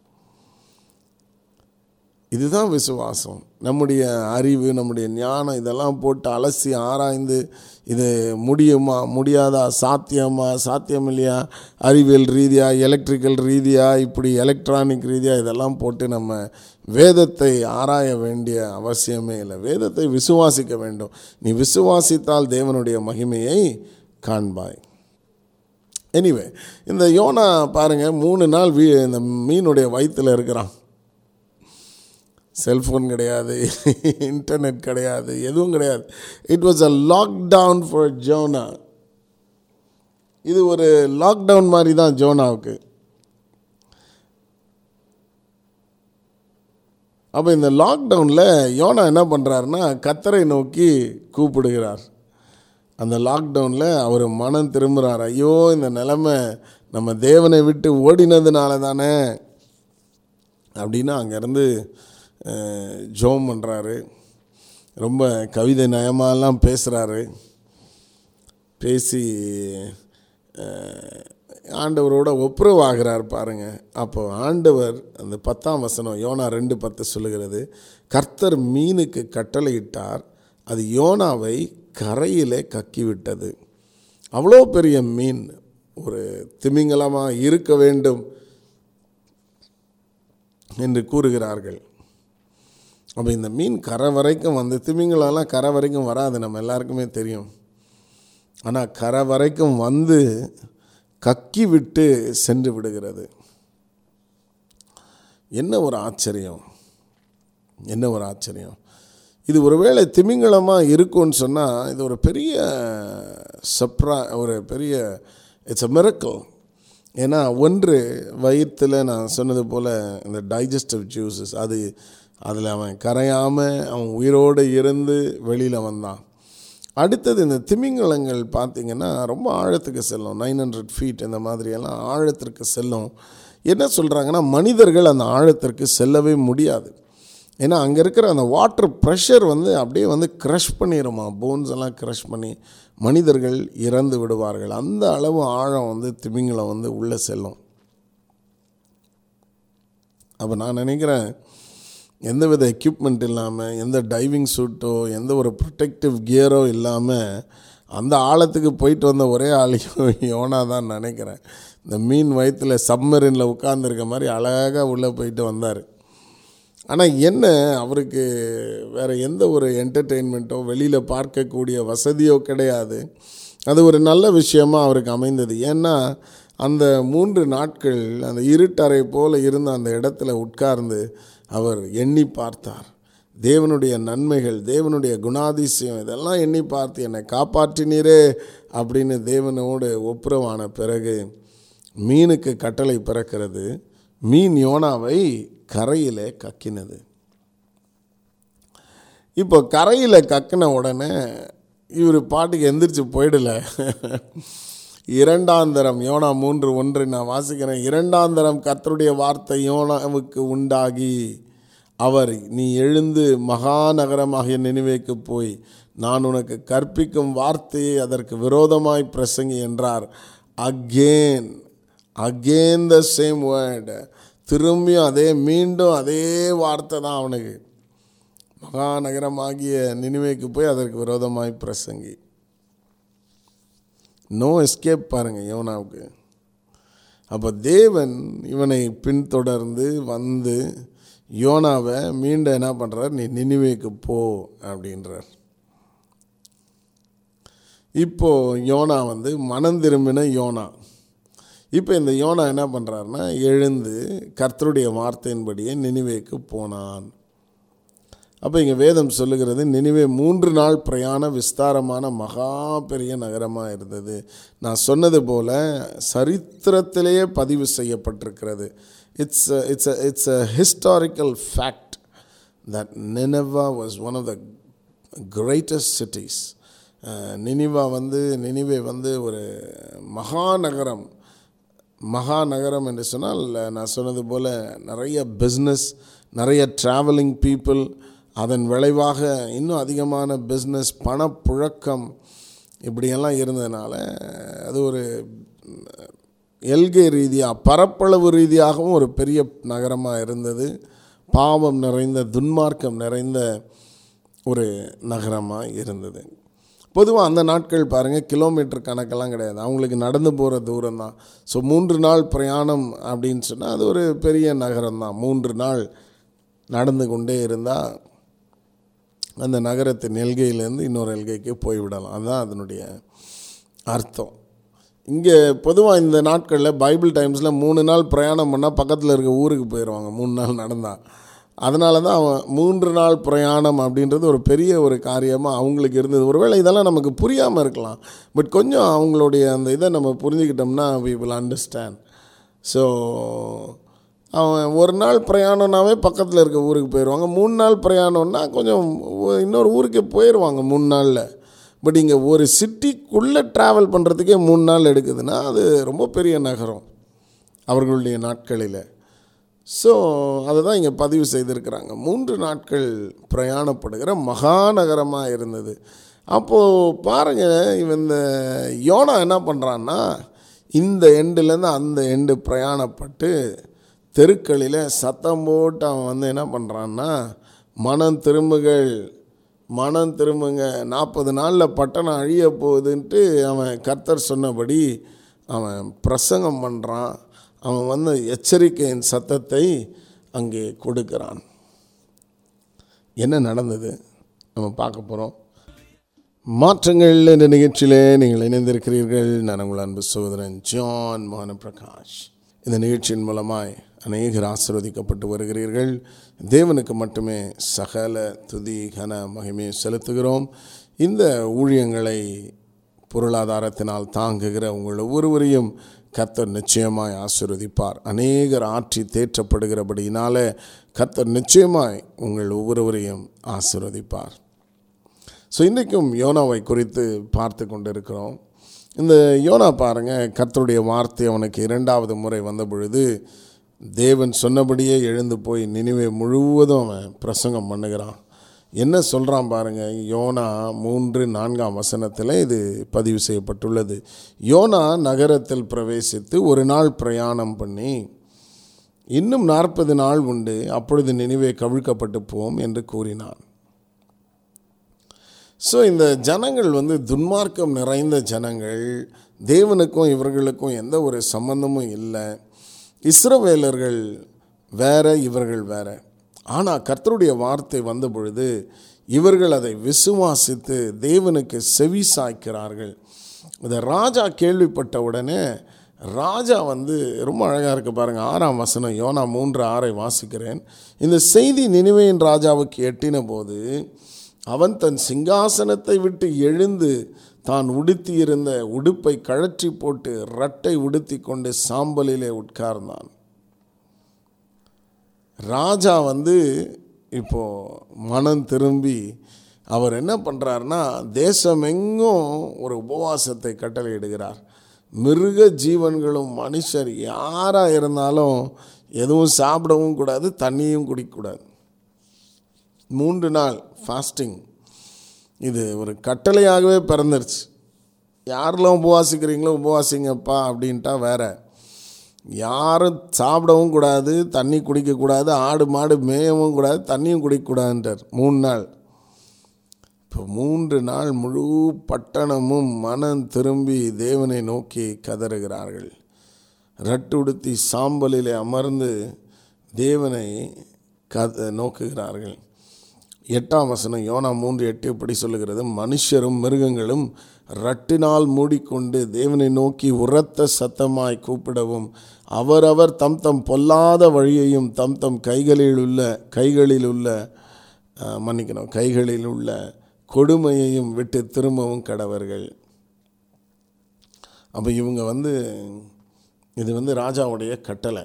Speaker 2: இதுதான் விசுவாசம் நம்முடைய அறிவு நம்முடைய ஞானம் இதெல்லாம் போட்டு அலசி ஆராய்ந்து இது முடியுமா முடியாதா சாத்தியமா சாத்தியம் இல்லையா அறிவியல் ரீதியாக எலக்ட்ரிக்கல் ரீதியாக இப்படி எலக்ட்ரானிக் ரீதியாக இதெல்லாம் போட்டு நம்ம வேதத்தை ஆராய வேண்டிய அவசியமே இல்லை வேதத்தை விசுவாசிக்க வேண்டும் நீ விசுவாசித்தால் தேவனுடைய மகிமையை காண்பாய் எனிவே இந்த யோனா பாருங்கள் மூணு நாள் வீ இந்த மீனுடைய வயிற்றில் இருக்கிறான் செல்ஃபோன் கிடையாது இன்டர்நெட் கிடையாது எதுவும் கிடையாது it was a lockdown for Jonah இது ஒரு லாக்டவுன் மாதிரி தான் ஜோனாவுக்கு அப்போ இந்த லாக்டவுனில் யோனா என்ன பண்ணுறாருன்னா கத்தரை நோக்கி கூப்பிடுகிறார் அந்த லாக்டவுனில் அவர் மனம் திரும்புகிறார் ஐயோ இந்த நிலமை நம்ம தேவனை விட்டு ஓடினதுனால தானே அப்படின்னு அங்கேருந்து ஜோம் பண்ணுறாரு ரொம்ப கவிதை நயமாலாம் பேசுகிறாரு பேசி ஆண்டவரோட ஒப்புரவாகிறார் பாருங்க அப்போ ஆண்டவர் அந்த பத்தாம் வசனம் யோனா ரெண்டு பத்து சொல்லுகிறது கர்த்தர் மீனுக்கு கட்டளையிட்டார் அது யோனாவை கரையிலே கக்கிவிட்டது அவ்வளோ பெரிய மீன் ஒரு திமிங்கலமாக இருக்க வேண்டும் என்று கூறுகிறார்கள் அப்போ இந்த மீன் கரை வரைக்கும் வந்து திமிங்கலம்லாம் கரை வரைக்கும் வராது நம்ம எல்லாருக்குமே தெரியும் ஆனால் கரை வரைக்கும் வந்து கக்கி விட்டு சென்று விடுகிறது என்ன ஒரு ஆச்சரியம் என்ன ஒரு ஆச்சரியம் இது ஒருவேளை திமிங்கலமாக இருக்கும்னு சொன்னால் இது ஒரு பெரிய சப்ரா ஒரு பெரிய இட்ஸ் அ மிரக்கல் ஏன்னா ஒன்று வயிற்றில் நான் சொன்னது போல் இந்த டைஜஸ்டிவ் ஜூஸஸ் அது அதில் அவன் கரையாமல் அவன் உயிரோடு இருந்து வெளியில் வந்தான் அடுத்தது இந்த திமிங்கலங்கள் பார்த்திங்கன்னா ரொம்ப ஆழத்துக்கு செல்லும் நைன் ஹண்ட்ரட் ஃபீட் இந்த மாதிரியெல்லாம் ஆழத்திற்கு செல்லும் என்ன சொல்கிறாங்கன்னா மனிதர்கள் அந்த ஆழத்திற்கு செல்லவே முடியாது ஏன்னா அங்கே இருக்கிற அந்த வாட்டர் ப்ரெஷர் வந்து அப்படியே வந்து க்ரஷ் பண்ணிடுமா போன்ஸ் எல்லாம் க்ரஷ் பண்ணி மனிதர்கள் இறந்து விடுவார்கள் அந்த அளவு ஆழம் வந்து திமிங்கலம் வந்து உள்ளே செல்லும் அப்போ நான் நினைக்கிறேன் எந்தவித எக்யூப்மெண்ட் இல்லாமல் எந்த டைவிங் சூட்டோ எந்த ஒரு ப்ரொடெக்டிவ் கியரோ இல்லாமல் அந்த ஆழத்துக்கு போயிட்டு வந்த ஒரே ஆளையும் யோனா தான் நினைக்கிறேன் இந்த மீன் வயிற்றில் சப்மரினில் உட்காந்துருக்க மாதிரி அழகாக உள்ளே போயிட்டு வந்தார் ஆனால் என்ன அவருக்கு வேறு எந்த ஒரு என்டர்டெயின்மெண்ட்டோ வெளியில் பார்க்கக்கூடிய வசதியோ கிடையாது அது ஒரு நல்ல விஷயமாக அவருக்கு அமைந்தது ஏன்னா அந்த மூன்று நாட்கள் அந்த இருட்டறை போல் இருந்த அந்த இடத்துல உட்கார்ந்து அவர் எண்ணி பார்த்தார் தேவனுடைய நன்மைகள் தேவனுடைய குணாதிசயம் இதெல்லாம் எண்ணி பார்த்து என்னை காப்பாற்றினீரே அப்படின்னு தேவனோடு ஒப்புரவான பிறகு மீனுக்கு கட்டளை பிறக்கிறது மீன் யோனாவை கரையில் கக்கினது இப்போ கரையில் கக்கின உடனே இவர் பாட்டுக்கு எந்திரிச்சு போயிடல இரண்டாந்தரம் யோனா மூன்று ஒன்று நான் வாசிக்கிறேன் இரண்டாந்தரம் கர்த்தருடைய வார்த்தை யோனாவுக்கு உண்டாகி அவர் நீ எழுந்து மகாநகரமாகிய நினைவேக்கு போய் நான் உனக்கு கற்பிக்கும் வார்த்தையை அதற்கு விரோதமாய் பிரசங்கி என்றார் again again the same word திரும்பியும் அதே மீண்டும் அதே வார்த்தை தான் அவனுக்கு மகாநகரமாகிய நினைவேக்கு போய் அதற்கு விரோதமாய் பிரசங்கி நோ எஸ்கேப் பாருங்கள் யோனாவுக்கு அப்போ தேவன் இவனை பின்தொடர்ந்து வந்து யோனாவை மீண்டும் என்ன பண்ணுறார் நீ நினைவேக்கு போ அப்படின்றார் இப்போ யோனா வந்து மனம் திரும்பின யோனா இப்போ இந்த யோனா என்ன பண்ணுறாருன்னா எழுந்து கர்த்தருடைய வார்த்தையின்படியே நினைவேக்கு போனான் அப்போ இங்கே வேதம் சொல்லுகிறது நினைவே மூன்று நாள் பிரயாண விஸ்தாரமான மகா பெரிய நகரமாக இருந்தது நான் சொன்னது போல் சரித்திரத்திலேயே பதிவு செய்யப்பட்டிருக்கிறது it's it's it's a historical fact that நினவா was one of the greatest cities நினிவா வந்து நினிவே வந்து ஒரு மகாநகரம் மகாநகரம் என்று சொன்னால் நான் சொன்னது போல் நிறைய பிஸ்னஸ் நிறைய ட்ராவலிங் பீப்புள் அதன் விளைவாக இன்னும் அதிகமான பிஸ்னஸ் பணப்புழக்கம் இப்படியெல்லாம் இருந்ததுனால அது ஒரு எல்கை ரீதியாக பரப்பளவு ரீதியாகவும் ஒரு பெரிய நகரமாக இருந்தது பாவம் நிறைந்த துன்மார்க்கம் நிறைந்த ஒரு நகரமாக இருந்தது பொதுவாக அந்த நாட்கள் பாருங்கள் கிலோமீட்டர் கணக்கெல்லாம் கிடையாது அவங்களுக்கு நடந்து போகிற தூரம் தான் ஸோ மூன்று நாள் பிரயாணம் அப்படின்னு சொன்னால் அது ஒரு பெரிய நகரம் தான் மூன்று நாள் நடந்து கொண்டே இருந்தால் அந்த நகரத்தின் எல்கையிலேருந்து இன்னொரு எல்கைக்கு போய்விடலாம் அதுதான் அதனுடைய அர்த்தம் இங்கே பொதுவாக இந்த நாட்களில் பைபிள் டைம்ஸில் மூணு நாள் பிரயாணம் பண்ணால் பக்கத்தில் இருக்க ஊருக்கு போயிடுவாங்க மூணு நாள் நடந்தால் அதனால தான் அவன் மூன்று நாள் பிரயாணம் அப்படின்றது ஒரு பெரிய ஒரு காரியமாக அவங்களுக்கு இருந்தது ஒருவேளை இதெல்லாம் நமக்கு புரியாமல் இருக்கலாம் பட் கொஞ்சம் அவங்களுடைய அந்த இதை நம்ம புரிஞ்சுக்கிட்டோம்னா வி வில் அண்டர்ஸ்டாண்ட் ஸோ அவன் ஒரு நாள் பிரயாணம்னாவே பக்கத்தில் இருக்க ஊருக்கு போயிடுவாங்க மூணு நாள் பிரயாணம்னா கொஞ்சம் இன்னொரு ஊருக்கு போயிடுவாங்க மூணு நாளில் பட் இங்கே ஒரு சிட்டிக்குள்ளே ட்ராவல் பண்ணுறதுக்கே மூணு நாள் எடுக்குதுன்னா அது ரொம்ப பெரிய நகரம் அவர்களுடைய நாட்களில் ஸோ அதை தான் இங்கே பதிவு செய்திருக்கிறாங்க மூன்று நாட்கள் பிரயாணப்படுகிற மகாநகரமாக இருந்தது அப்போது பாருங்கள் இவன் இந்த யோனா என்ன பண்ணுறான்னா இந்த எண்டுலேருந்து அந்த எண்டு பிரயாணப்பட்டு தெருக்களில் சத்தம் போட்டு அவன் வந்து என்ன பண்ணுறான்னா மனம் திரும்புகள் மனம் திரும்புங்க நாற்பது நாளில் பட்டணம் அழிய போகுதுன்ட்டு அவன் கர்த்தர் சொன்னபடி அவன் பிரசங்கம் பண்ணுறான் அவன் வந்து எச்சரிக்கையின் சத்தத்தை அங்கே கொடுக்கிறான் என்ன நடந்தது நம்ம பார்க்க போகிறோம் மாற்றங்கள் என்ற நிகழ்ச்சியிலே நீங்கள் இணைந்திருக்கிறீர்கள் நான் உங்கள் அன்பு சகோதரன் ஜான் மோகன பிரகாஷ் இந்த நிகழ்ச்சியின் மூலமாய் அநேகர் ஆசிர்வதிக்கப்பட்டு வருகிறீர்கள் தேவனுக்கு மட்டுமே சகல துதி கன மகிமையை செலுத்துகிறோம் இந்த ஊழியங்களை பொருளாதாரத்தினால் தாங்குகிற உங்கள் ஒவ்வொருவரையும் கர்த்தர் நிச்சயமாய் ஆசீர்வதிப்பார் அநேகர் ஆற்றி தேற்றப்படுகிறபடியினால கர்த்தர் நிச்சயமாய் உங்கள் ஒவ்வொருவரையும் ஆசீர்வதிப்பார் ஸோ இன்றைக்கும் யோனாவை குறித்து பார்த்து கொண்டிருக்கிறோம் இந்த யோனா பாருங்க கர்த்தருடைய வார்த்தை அவனுக்கு இரண்டாவது முறை வந்த பொழுது தேவன் சொன்னபடியே எழுந்து போய் நினைவை முழுவதும் அவன் பிரசங்கம் பண்ணுகிறான் என்ன சொல்கிறான் பாருங்க யோனா மூன்று நான்காம் வசனத்தில் இது பதிவு செய்யப்பட்டுள்ளது யோனா நகரத்தில் பிரவேசித்து ஒரு நாள் பிரயாணம் பண்ணி இன்னும் நாற்பது நாள் உண்டு அப்பொழுது நினைவே கவிழ்க்கப்பட்டு போம் என்று கூறினான் ஸோ இந்த ஜனங்கள் வந்து துன்மார்க்கம் நிறைந்த ஜனங்கள் தேவனுக்கும் இவர்களுக்கும் எந்த ஒரு சம்பந்தமும் இல்லை இஸ்ரவேலர்கள் வேற இவர்கள் வேற ஆனால் கர்த்தருடைய வார்த்தை வந்த பொழுது இவர்கள் அதை விசுவாசித்து தேவனுக்கு செவி சாய்க்கிறார்கள் இதை ராஜா கேள்விப்பட்ட உடனே ராஜா வந்து ரொம்ப அழகாக இருக்குது பாருங்கள் ஆறாம் வசனம் யோனா மூன்று ஆறை வாசிக்கிறேன் இந்த செய்தி நினைவையின் ராஜாவுக்கு எட்டின போது அவன் தன் சிங்காசனத்தை விட்டு எழுந்து தான் உடுத்தியிருந்த உடுப்பை கழற்றி போட்டு ரட்டை உடுத்தி கொண்டு சாம்பலிலே உட்கார்ந்தான் ராஜா வந்து இப்போ மனம் திரும்பி அவர் என்ன பண்ணுறாருனா தேசமெங்கும் ஒரு உபவாசத்தை கட்டளையிடுகிறார் மிருக ஜீவன்களும் மனுஷர் யாராக இருந்தாலும் எதுவும் சாப்பிடவும் கூடாது தண்ணியும் குடிக்கக்கூடாது மூன்று நாள் ஃபாஸ்டிங் இது ஒரு கட்டளையாகவே பிறந்துருச்சு யாரெல்லாம் உபவாசிக்கிறீங்களோ உபவாசிங்கப்பா அப்படின்ட்டா வேற யாரும் சாப்பிடவும் கூடாது தண்ணி குடிக்கக்கூடாது ஆடு மாடு மேயவும் கூடாது தண்ணியும் குடிக்கக்கூடாதுன்றார் மூணு நாள் இப்போ மூன்று நாள் முழு பட்டணமும் மனம் திரும்பி தேவனை நோக்கி கதறுகிறார்கள் ரட்டுடுத்தி சாம்பலிலே அமர்ந்து தேவனை கத நோக்குகிறார்கள் எட்டாம் வசனம் யோனா மூன்று எட்டு எப்படி சொல்லுகிறது மனுஷரும் மிருகங்களும் ரட்டினால் மூடிக்கொண்டு தேவனை நோக்கி உரத்த சத்தமாய் கூப்பிடவும் அவரவர் தம் தம் பொல்லாத வழியையும் தம் தம் கைகளில் உள்ள கைகளில் உள்ள மன்னிக்கணும் கைகளில் உள்ள கொடுமையையும் விட்டு திரும்பவும் கடவர்கள் அப்போ இவங்க வந்து இது வந்து ராஜாவுடைய கட்டளை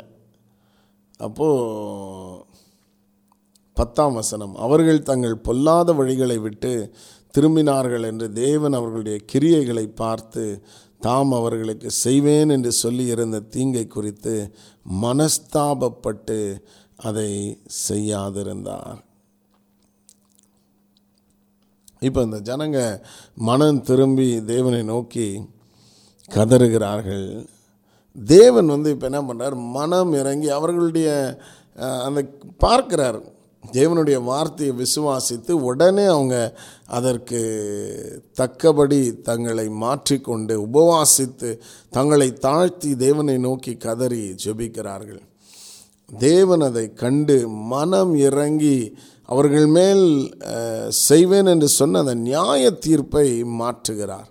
Speaker 2: அப்போது பத்தாம் வசனம் அவர்கள் தங்கள் பொல்லாத வழிகளை விட்டு திரும்பினார்கள் என்று தேவன் அவர்களுடைய கிரியைகளை பார்த்து தாம் அவர்களுக்கு செய்வேன் என்று சொல்லி இருந்த தீங்கை குறித்து மனஸ்தாபப்பட்டு அதை செய்யாதிருந்தார் இப்போ இந்த ஜனங்க மனம் திரும்பி தேவனை நோக்கி கதறுகிறார்கள் தேவன் வந்து இப்போ என்ன பண்ணுறார் மனம் இறங்கி அவர்களுடைய அந்த பார்க்கிறார் தேவனுடைய வார்த்தையை விசுவாசித்து உடனே அவங்க அதற்கு தக்கபடி தங்களை மாற்றிக்கொண்டு உபவாசித்து தங்களை தாழ்த்தி தேவனை நோக்கி கதறி ஜெபிக்கிறார்கள் தேவன் அதை கண்டு மனம் இறங்கி அவர்கள் மேல் செய்வேன் என்று சொன்ன அந்த நியாய தீர்ப்பை மாற்றுகிறார்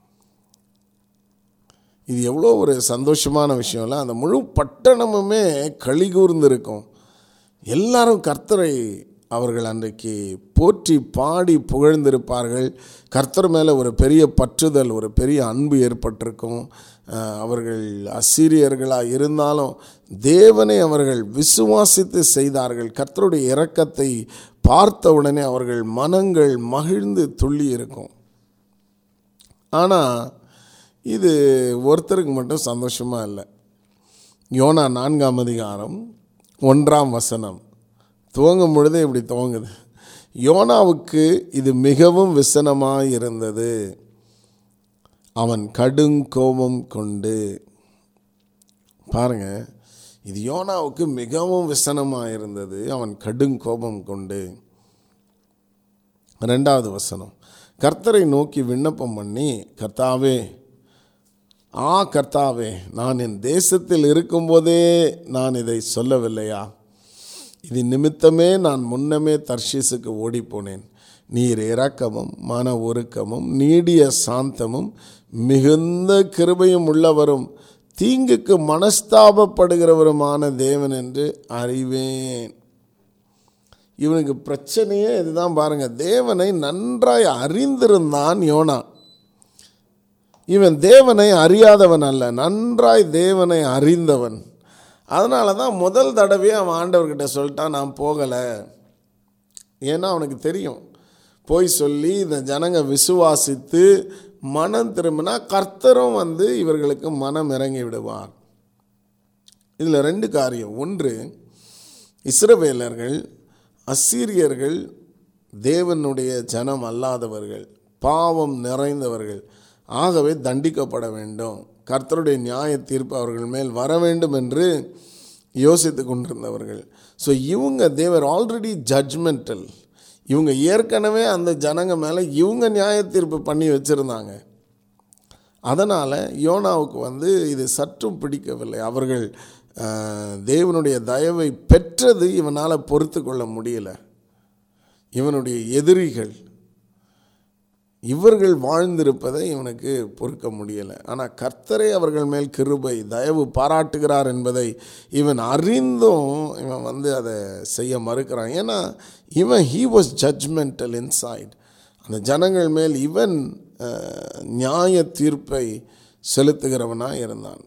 Speaker 2: இது எவ்வளோ ஒரு சந்தோஷமான விஷயம்ல அந்த முழு பட்டணமுமே கழிகூர்ந்திருக்கும் எல்லாரும் கர்த்தரை அவர்கள் அன்றைக்கு போற்றி பாடி புகழ்ந்திருப்பார்கள் கர்த்தர் மேலே ஒரு பெரிய பற்றுதல் ஒரு பெரிய அன்பு ஏற்பட்டிருக்கும் அவர்கள் அசீரியர்களாக இருந்தாலும் தேவனை அவர்கள் விசுவாசித்து செய்தார்கள் கர்த்தருடைய இரக்கத்தை பார்த்த உடனே அவர்கள் மனங்கள் மகிழ்ந்து துள்ளி இருக்கும் ஆனால் இது ஒருத்தருக்கு மட்டும் சந்தோஷமாக இல்லை யோனா நான்காம் அதிகாரம் ஒன்றாம் வசனம் துவங்கும் பொழுதே இப்படி துவங்குது யோனாவுக்கு இது மிகவும் விசனமாக இருந்தது அவன் கடுங்கோபம் கொண்டு பாருங்க இது யோனாவுக்கு மிகவும் விசனமாக இருந்தது அவன் கடுங்கோபம் கொண்டு ரெண்டாவது வசனம் கர்த்தரை நோக்கி விண்ணப்பம் பண்ணி கர்த்தாவே ஆ கர்த்தாவே நான் என் தேசத்தில் இருக்கும்போதே நான் இதை சொல்லவில்லையா இது நிமித்தமே நான் முன்னமே தர்ஷீஸுக்கு ஓடிப்போனேன் நீர் இரக்கமும் மன ஒருக்கமும் நீடிய சாந்தமும் மிகுந்த கிருபையும் உள்ளவரும் தீங்குக்கு மனஸ்தாபப்படுகிறவருமான தேவன் என்று அறிவேன் இவனுக்கு பிரச்சனையே இதுதான் பாருங்க தேவனை நன்றாய் அறிந்திருந்தான் யோனா இவன் தேவனை அறியாதவன் அல்ல நன்றாய் தேவனை அறிந்தவன் அதனால தான் முதல் தடவையே அவன் ஆண்டவர்கிட்ட சொல்லிட்டான் நான் போகலை ஏன்னா அவனுக்கு தெரியும் போய் சொல்லி இந்த ஜனங்க விசுவாசித்து மனம் திரும்பினா கர்த்தரும் வந்து இவர்களுக்கு மனம் இறங்கி விடுவார் இதில் ரெண்டு காரியம் ஒன்று இஸ்ரவேலர்கள் அசீரியர்கள் தேவனுடைய ஜனம் அல்லாதவர்கள் பாவம் நிறைந்தவர்கள் ஆகவே தண்டிக்கப்பட வேண்டும் கர்த்தருடைய நியாய தீர்ப்பு அவர்கள் மேல் வர வேண்டும் என்று யோசித்து கொண்டிருந்தவர்கள் ஸோ இவங்க தேவர் ஆல்ரெடி ஜட்ஜ்மெண்டல் இவங்க ஏற்கனவே அந்த ஜனங்க மேலே இவங்க நியாய தீர்ப்பு பண்ணி வச்சுருந்தாங்க அதனால் யோனாவுக்கு வந்து இது சற்றும் பிடிக்கவில்லை அவர்கள் அஹ், தேவனுடைய தயவை பெற்றது இவனால் பொறுத்து கொள்ள முடியல இவனுடைய எதிரிகள் இவர்கள் வாழ்ந்திருப்பதை இவனுக்கு பொறுக்க முடியலை ஆனால் கர்த்தரே அவர்கள் மேல் கிருபை தயவு பாராட்டுகிறார் என்பதை இவன் அறிந்தும் இவன் வந்து அதை செய்ய மறுக்கிறான் ஏன்னா இவன் ஹீ வாஸ் ஜட்ஜ்மெண்டல் இன்சைட் அந்த ஜனங்கள் மேல் இவன் அஹ், நியாய தீர்ப்பை செலுத்துகிறவனாக இருந்தான்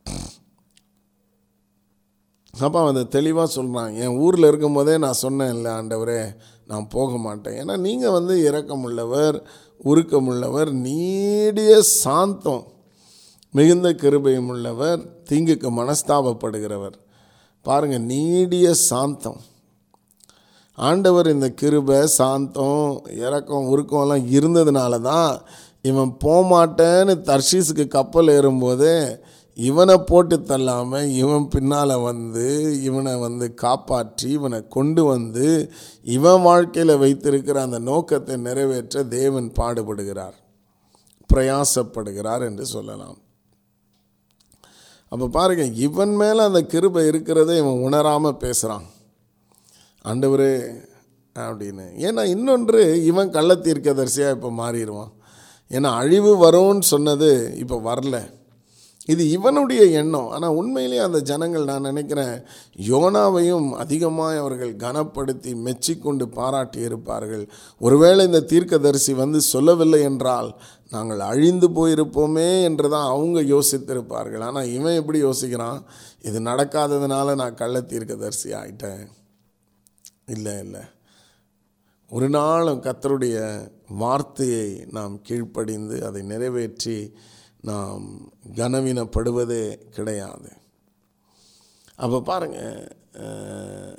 Speaker 2: அப்போ அவன் அதை தெளிவாக சொல்கிறான் என் ஊரில் இருக்கும்போதே நான் சொன்னேன் இல்லை ஆண்டவரே நான் போக மாட்டேன் ஏன்னா நீங்கள் வந்து இரக்கமுள்ளவர் உருக்கமுள்ளவர் நீடிய சாந்தம் மிகுந்த கிருபையும் உள்ளவர் தீங்குக்கு மனஸ்தாபப்படுகிறவர் பாருங்கள் நீடிய சாந்தம் ஆண்டவர் இந்த கிருபை சாந்தம் இறக்கம் உருக்கம்லாம் இருந்ததுனால தான் இவன் போமாட்டேன்னு தர்ஷீஸுக்கு கப்பல் ஏறும்போது இவனை போட்டு தள்ளாமல் இவன் பின்னால் வந்து இவனை வந்து காப்பாற்றி இவனை கொண்டு வந்து இவன் வாழ்க்கையில் வைத்திருக்கிற அந்த நோக்கத்தை நிறைவேற்ற தேவன் பாடுபடுகிறார் பிரயாசப்படுகிறார் என்று சொல்லலாம் அப்போ பாருங்க இவன் மேலே அந்த கிருபை இருக்கிறதை இவன் உணராமல் பேசுகிறான் ஆண்டவரே அப்படின்னு ஏன்னா இன்னொன்று இவன் கள்ளத்தீர்க்கதரிசியாக இப்போ மாறிடுவான் ஏன்னா அழிவு வரும்னு சொன்னது இப்போ வரல இது இவனுடைய எண்ணம் ஆனால் உண்மையிலேயே அந்த ஜனங்கள் நான் நினைக்கிறேன் யோனாவையும் அதிகமாக அவர்கள் கனப்படுத்தி மெச்சிக்கொண்டு பாராட்டி இருப்பார்கள் ஒருவேளை இந்த தீர்க்கதரிசி வந்து சொல்லவில்லை என்றால் நாங்கள் அழிந்து போயிருப்போமே என்று தான் அவங்க யோசித்திருப்பார்கள் ஆனால் இவன் எப்படி யோசிக்கிறான் இது நடக்காததுனால நான் கள்ள தீர்க்கதரிசி ஆயிட்டேன் இல்லை இல்லை ஒரு நாளும் கத்தருடைய வார்த்தையை நாம் கீழ்ப்படிந்து அதை நிறைவேற்றி நாம் கனவீனப்படுவதே கிடையாது அப்போ பாருங்க அஹ்,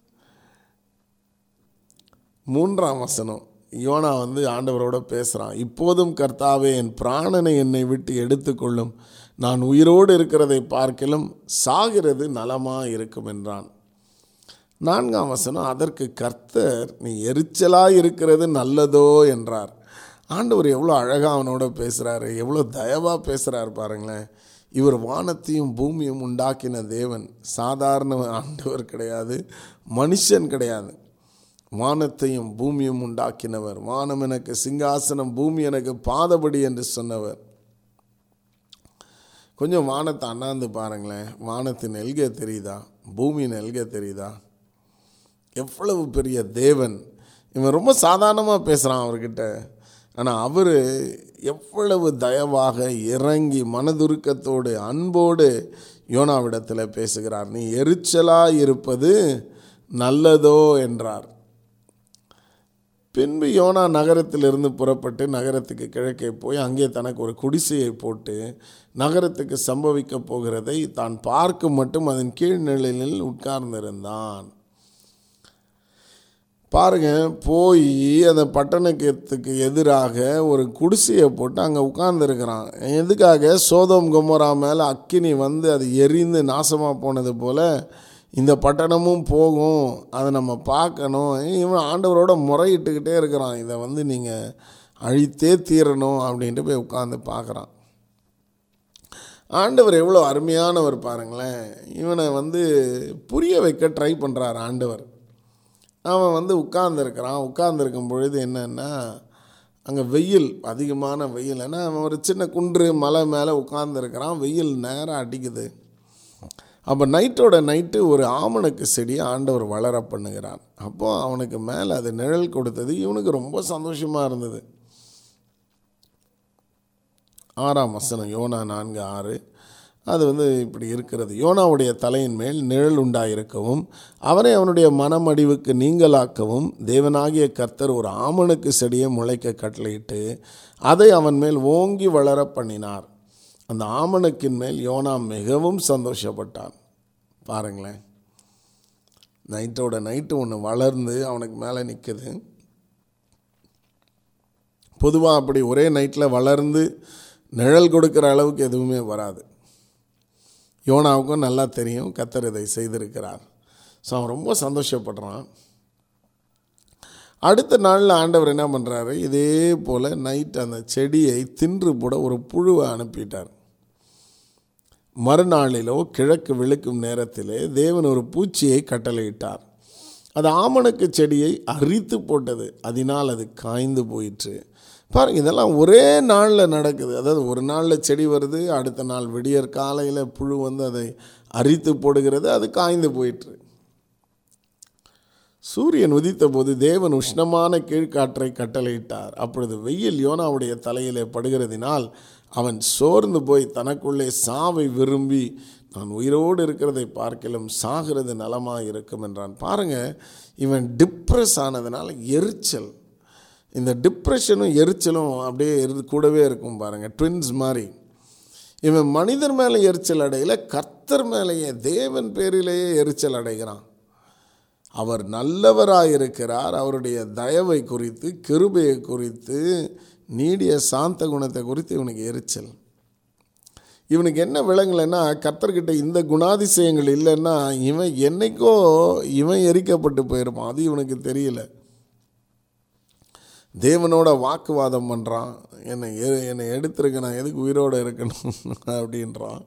Speaker 2: மூன்றாம் வசனம் யோனா வந்து ஆண்டவரோட பேசுகிறான் இப்போதும் கர்த்தாவே என் பிராணனை என்னை விட்டு எடுத்துக்கொள்ளும் நான் உயிரோடு இருக்கிறதை பார்க்கிலும் சாகிறது நலமாக இருக்கும் என்றான் நான்காம் வசனம் அதற்கு கர்த்தர் நீ எரிச்சலாக இருக்கிறது நல்லதோ என்றார் ஆண்டவர் எவ்வளோ அழகாக அவனோட பேசுகிறாரு எவ்வளோ தயவாக பேசுகிறாரு பாருங்களேன் இவர் வானத்தையும் பூமியும் உண்டாக்கின தேவன் சாதாரண ஆண்டவர் கிடையாது மனுஷன் கிடையாது வானத்தையும் பூமியும் உண்டாக்கினவர் வானம் எனக்கு சிங்காசனம் பூமி எனக்கு பாதபடி என்று சொன்னவர் கொஞ்சம் வானத்தை அண்ணாந்து பாருங்களேன் வானத்தின் எல்கை தெரியுதா பூமியின் எல்கை தெரியுதா எவ்வளவு பெரிய தேவன் இவன் ரொம்ப சாதாரணமாக பேசுகிறான் அவர்கிட்ட ஆனால் அவர் எவ்வளவு தயவாக இறங்கி மனதுருக்கத்தோடு அன்போடு யோனாவிடத்தில் பேசுகிறார் நீ எரிச்சலாக இருப்பது நல்லதோ என்றார் பின்பு யோனா நகரத்திலிருந்து புறப்பட்டு நகரத்துக்கு கிழக்கே போய் அங்கே தனக்கு ஒரு குடிசையை போட்டு நகரத்துக்கு சம்பவிக்கப் போகிறதை தான் பார்க்கும் மட்டும் அதன் கீழ்நிலையில் உட்கார்ந்திருந்தான் பாருங்க போய் அந்த பட்டணத்துக்கு எதிராக ஒரு குடிசையை போட்டு அங்கே உட்கார்ந்துருக்கிறான் எதுக்காக சோதோம் குமரா மேலே அக்கினி வந்து அது எரிந்து நாசமாக போனது போல் இந்த பட்டணமும் போகும் அதை நம்ம பார்க்கணும் இவன் ஆண்டவரோட முறையிட்டுக்கிட்டே இருக்கிறான் இதை வந்து நீங்கள் அழித்தே தீரணும் அப்படின்ட்டு போய் உட்காந்து பார்க்குறான் ஆண்டவர் எவ்வளோ அருமையானவர் பாருங்களேன் இவனை வந்து புரிய வைக்க ட்ரை பண்ணுறார் ஆண்டவர் அவன் வந்து உட்கார்ந்துருக்கிறான் உட்கார்ந்துருக்கும் பொழுது என்னன்னா அங்கே வெயில் அதிகமான வெயில் ஏன்னா அவன் ஒரு சின்ன குன்று மலை மேலே உட்கார்ந்துருக்கிறான் வெயில் நேரம் அடிக்குது அப்போ நைட்டோட நைட்டு ஒரு ஆமணக்கு செடியை ஆண்டவர் வளர பண்ணுகிறான் அப்போது அவனுக்கு மேலே அது நிழல் கொடுத்தது இவனுக்கு ரொம்ப சந்தோஷமாக இருந்தது ஆறாம் வசனம் யோனா நான்கு ஆறு அது வந்து இப்படி இருக்கிறது யோனாவுடைய தலையின் மேல் நிழல் உண்டாயிருக்கவும் அவனை அவனுடைய மனமடிவுக்கு நீங்களாக்கவும் தேவனாகிய கர்த்தர் ஒரு ஆமணுக்கு செடியை முளைக்க கட்டளையிட்டு அதை அவன் மேல் ஓங்கி வளர பண்ணினார் அந்த ஆமணக்கின் மேல் யோனா மிகவும் சந்தோஷப்பட்டான் பாருங்களேன் நைட்டோட நைட்டு ஒன்று வளர்ந்து அவனுக்கு மேலே நிற்குது பொதுவாக அப்படி ஒரே நைட்டில் வளர்ந்து நிழல் கொடுக்குற அளவுக்கு எதுவுமே வராது யோனாவுக்கும் நல்லா தெரியும் கத்தர் இதை செய்திருக்கிறார் ஸோ அவன் ரொம்ப சந்தோஷப்படுறான் அடுத்த நாளில் ஆண்டவர் என்ன பண்ணுறாரு இதே போல் நைட் அந்த செடியை தின்று போட ஒரு புழுவை அனுப்பிட்டார் மறுநாளிலோ கிழக்கு விழுக்கும் நேரத்திலே தேவன் ஒரு பூச்சியை கட்டளையிட்டார் அது ஆமணக்கு செடியை அரித்து போட்டது அதனால் அது காய்ந்து போயிற்று பாருங்க இதெல்லாம் ஒரே நாளில் நடக்குது அதாவது ஒரு நாளில் செடி வருது அடுத்த நாள் விடியற் காலையில் புழு வந்து அதை அரித்து போடுகிறது அது காய்ந்து போயிற்று சூரியன் உதித்த போது தேவன் உஷ்ணமான கீழ்காற்றை கட்டளையிட்டார் அப்பொழுது வெயில் யோனாவுடைய தலையிலே படுகிறதினால் அவன் சோர்ந்து போய் தனக்குள்ளே சாவை விரும்பி நான் உயிரோடு இருக்கிறதை பார்க்கலும் சாகிறது நலமாக இருக்கும் என்றான் பாருங்க இவன் டிப்ரெஸ் ஆனதுனால எரிச்சல் இந்த டிப்ரெஷனும் எரிச்சலும் அப்படியே இரு கூடவே இருக்கும் பாருங்கள் ட்வின்ஸ் மாதிரி இவன் மனிதர் மேலே எரிச்சல் அடையல கர்த்தர் மேலேயே தேவன் பேரிலேயே எரிச்சல் அடைகிறான் அவர் நல்லவராயிருக்கிறார் அவருடைய தயவை குறித்து கிருபையை குறித்து நீடிய சாந்த குணத்தை குறித்து இவனுக்கு எரிச்சல் இவனுக்கு என்ன விளங்கலைன்னா கர்த்தர்கிட்ட இந்த குணாதிசயங்கள் இல்லைன்னா இவன் என்னைக்கோ இவன் எரிக்கப்பட்டு போயிருப்பான் அது இவனுக்கு தெரியல தேவனோட வாக்குவாதம் பண்ணுறான் என்னை எ- என்னை எடுத்திருக்க நான் எதுக்கு உயிரோடு இருக்கணும் அப்படின்றான்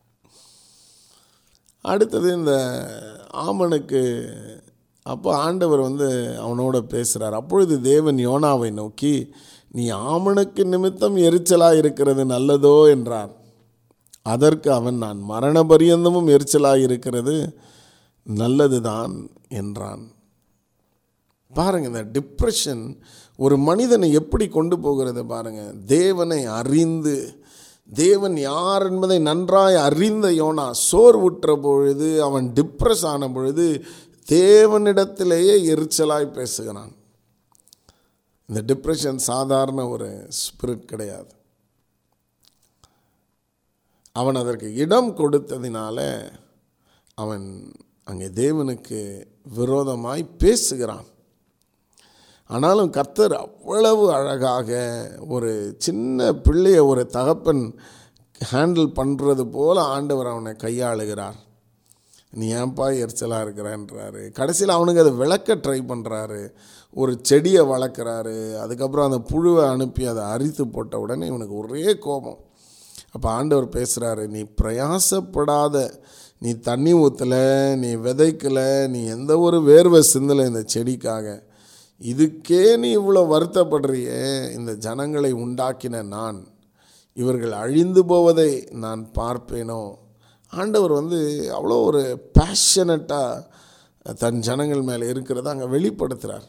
Speaker 2: அடுத்தது இந்த ஆமனுக்கு அப்போ ஆண்டவர் வந்து அவனோட பேசுகிறார் அப்பொழுது தேவன் யோனாவை நோக்கி நீ ஆமனுக்கு நிமித்தம் எரிச்சலாக இருக்கிறது நல்லதோ என்றார் அதற்கு அவன் நான் மரண பரியந்தமும் எரிச்சலாக இருக்கிறது நல்லதுதான் என்றான் பாருங்க இந்த டிப்ரெஷன் ஒரு மனிதனை எப்படி கொண்டு போகிறது பாருங்க தேவனை அறிந்து தேவன் யார் என்பதை நன்றாய் அறிந்த யோனா சோர்வுற்ற பொழுது அவன் டிப்ரெஸ் ஆன பொழுது தேவனிடத்திலேயே எரிச்சலாய் பேசுகிறான் இந்த டிப்ரெஷன் சாதாரண ஒரு ஸ்பிரிட் கிடையாது அவன் அதற்கு இடம் கொடுத்ததினால அவன் அங்கே தேவனுக்கு விரோதமாய் பேசுகிறான் ஆனாலும் கர்த்தர் அவ்வளவு அழகாக ஒரு சின்ன பிள்ளையை ஒரு தகப்பன் ஹேண்டில் பண்ணுறது போல ஆண்டவர் அவனை கையாளுகிறார் நீ ஏன்பா எரிச்சலாக இருக்கிறான்றாரு கடைசியில் அவனுக்கு அதை விளக்க ட்ரை பண்ணுறாரு ஒரு செடியை வளர்க்குறாரு அதுக்கப்புறம் அந்த புழுவை அனுப்பி அதை அரித்து போட்ட உடனே இவனுக்கு ஒரே கோபம் அப்போ ஆண்டவர் பேசுகிறாரு நீ பிரயாசப்படாத நீ தண்ணி ஊற்றலை நீ விதைக்கலை நீ எந்த ஒரு வேர்வை சிந்தலை இந்த செடிக்காக இதுக்கே நீ இவ்வளோ வருத்தப்படுறியே இந்த ஜனங்களை உண்டாக்கின நான் இவர்கள் அழிந்து போவதை நான் பார்ப்பேனோ ஆண்டவர் வந்து அவ்வளோ ஒரு பேஷனட்டாக தன் ஜனங்கள் மேலே இருக்கிறத அங்கே வெளிப்படுத்துகிறார்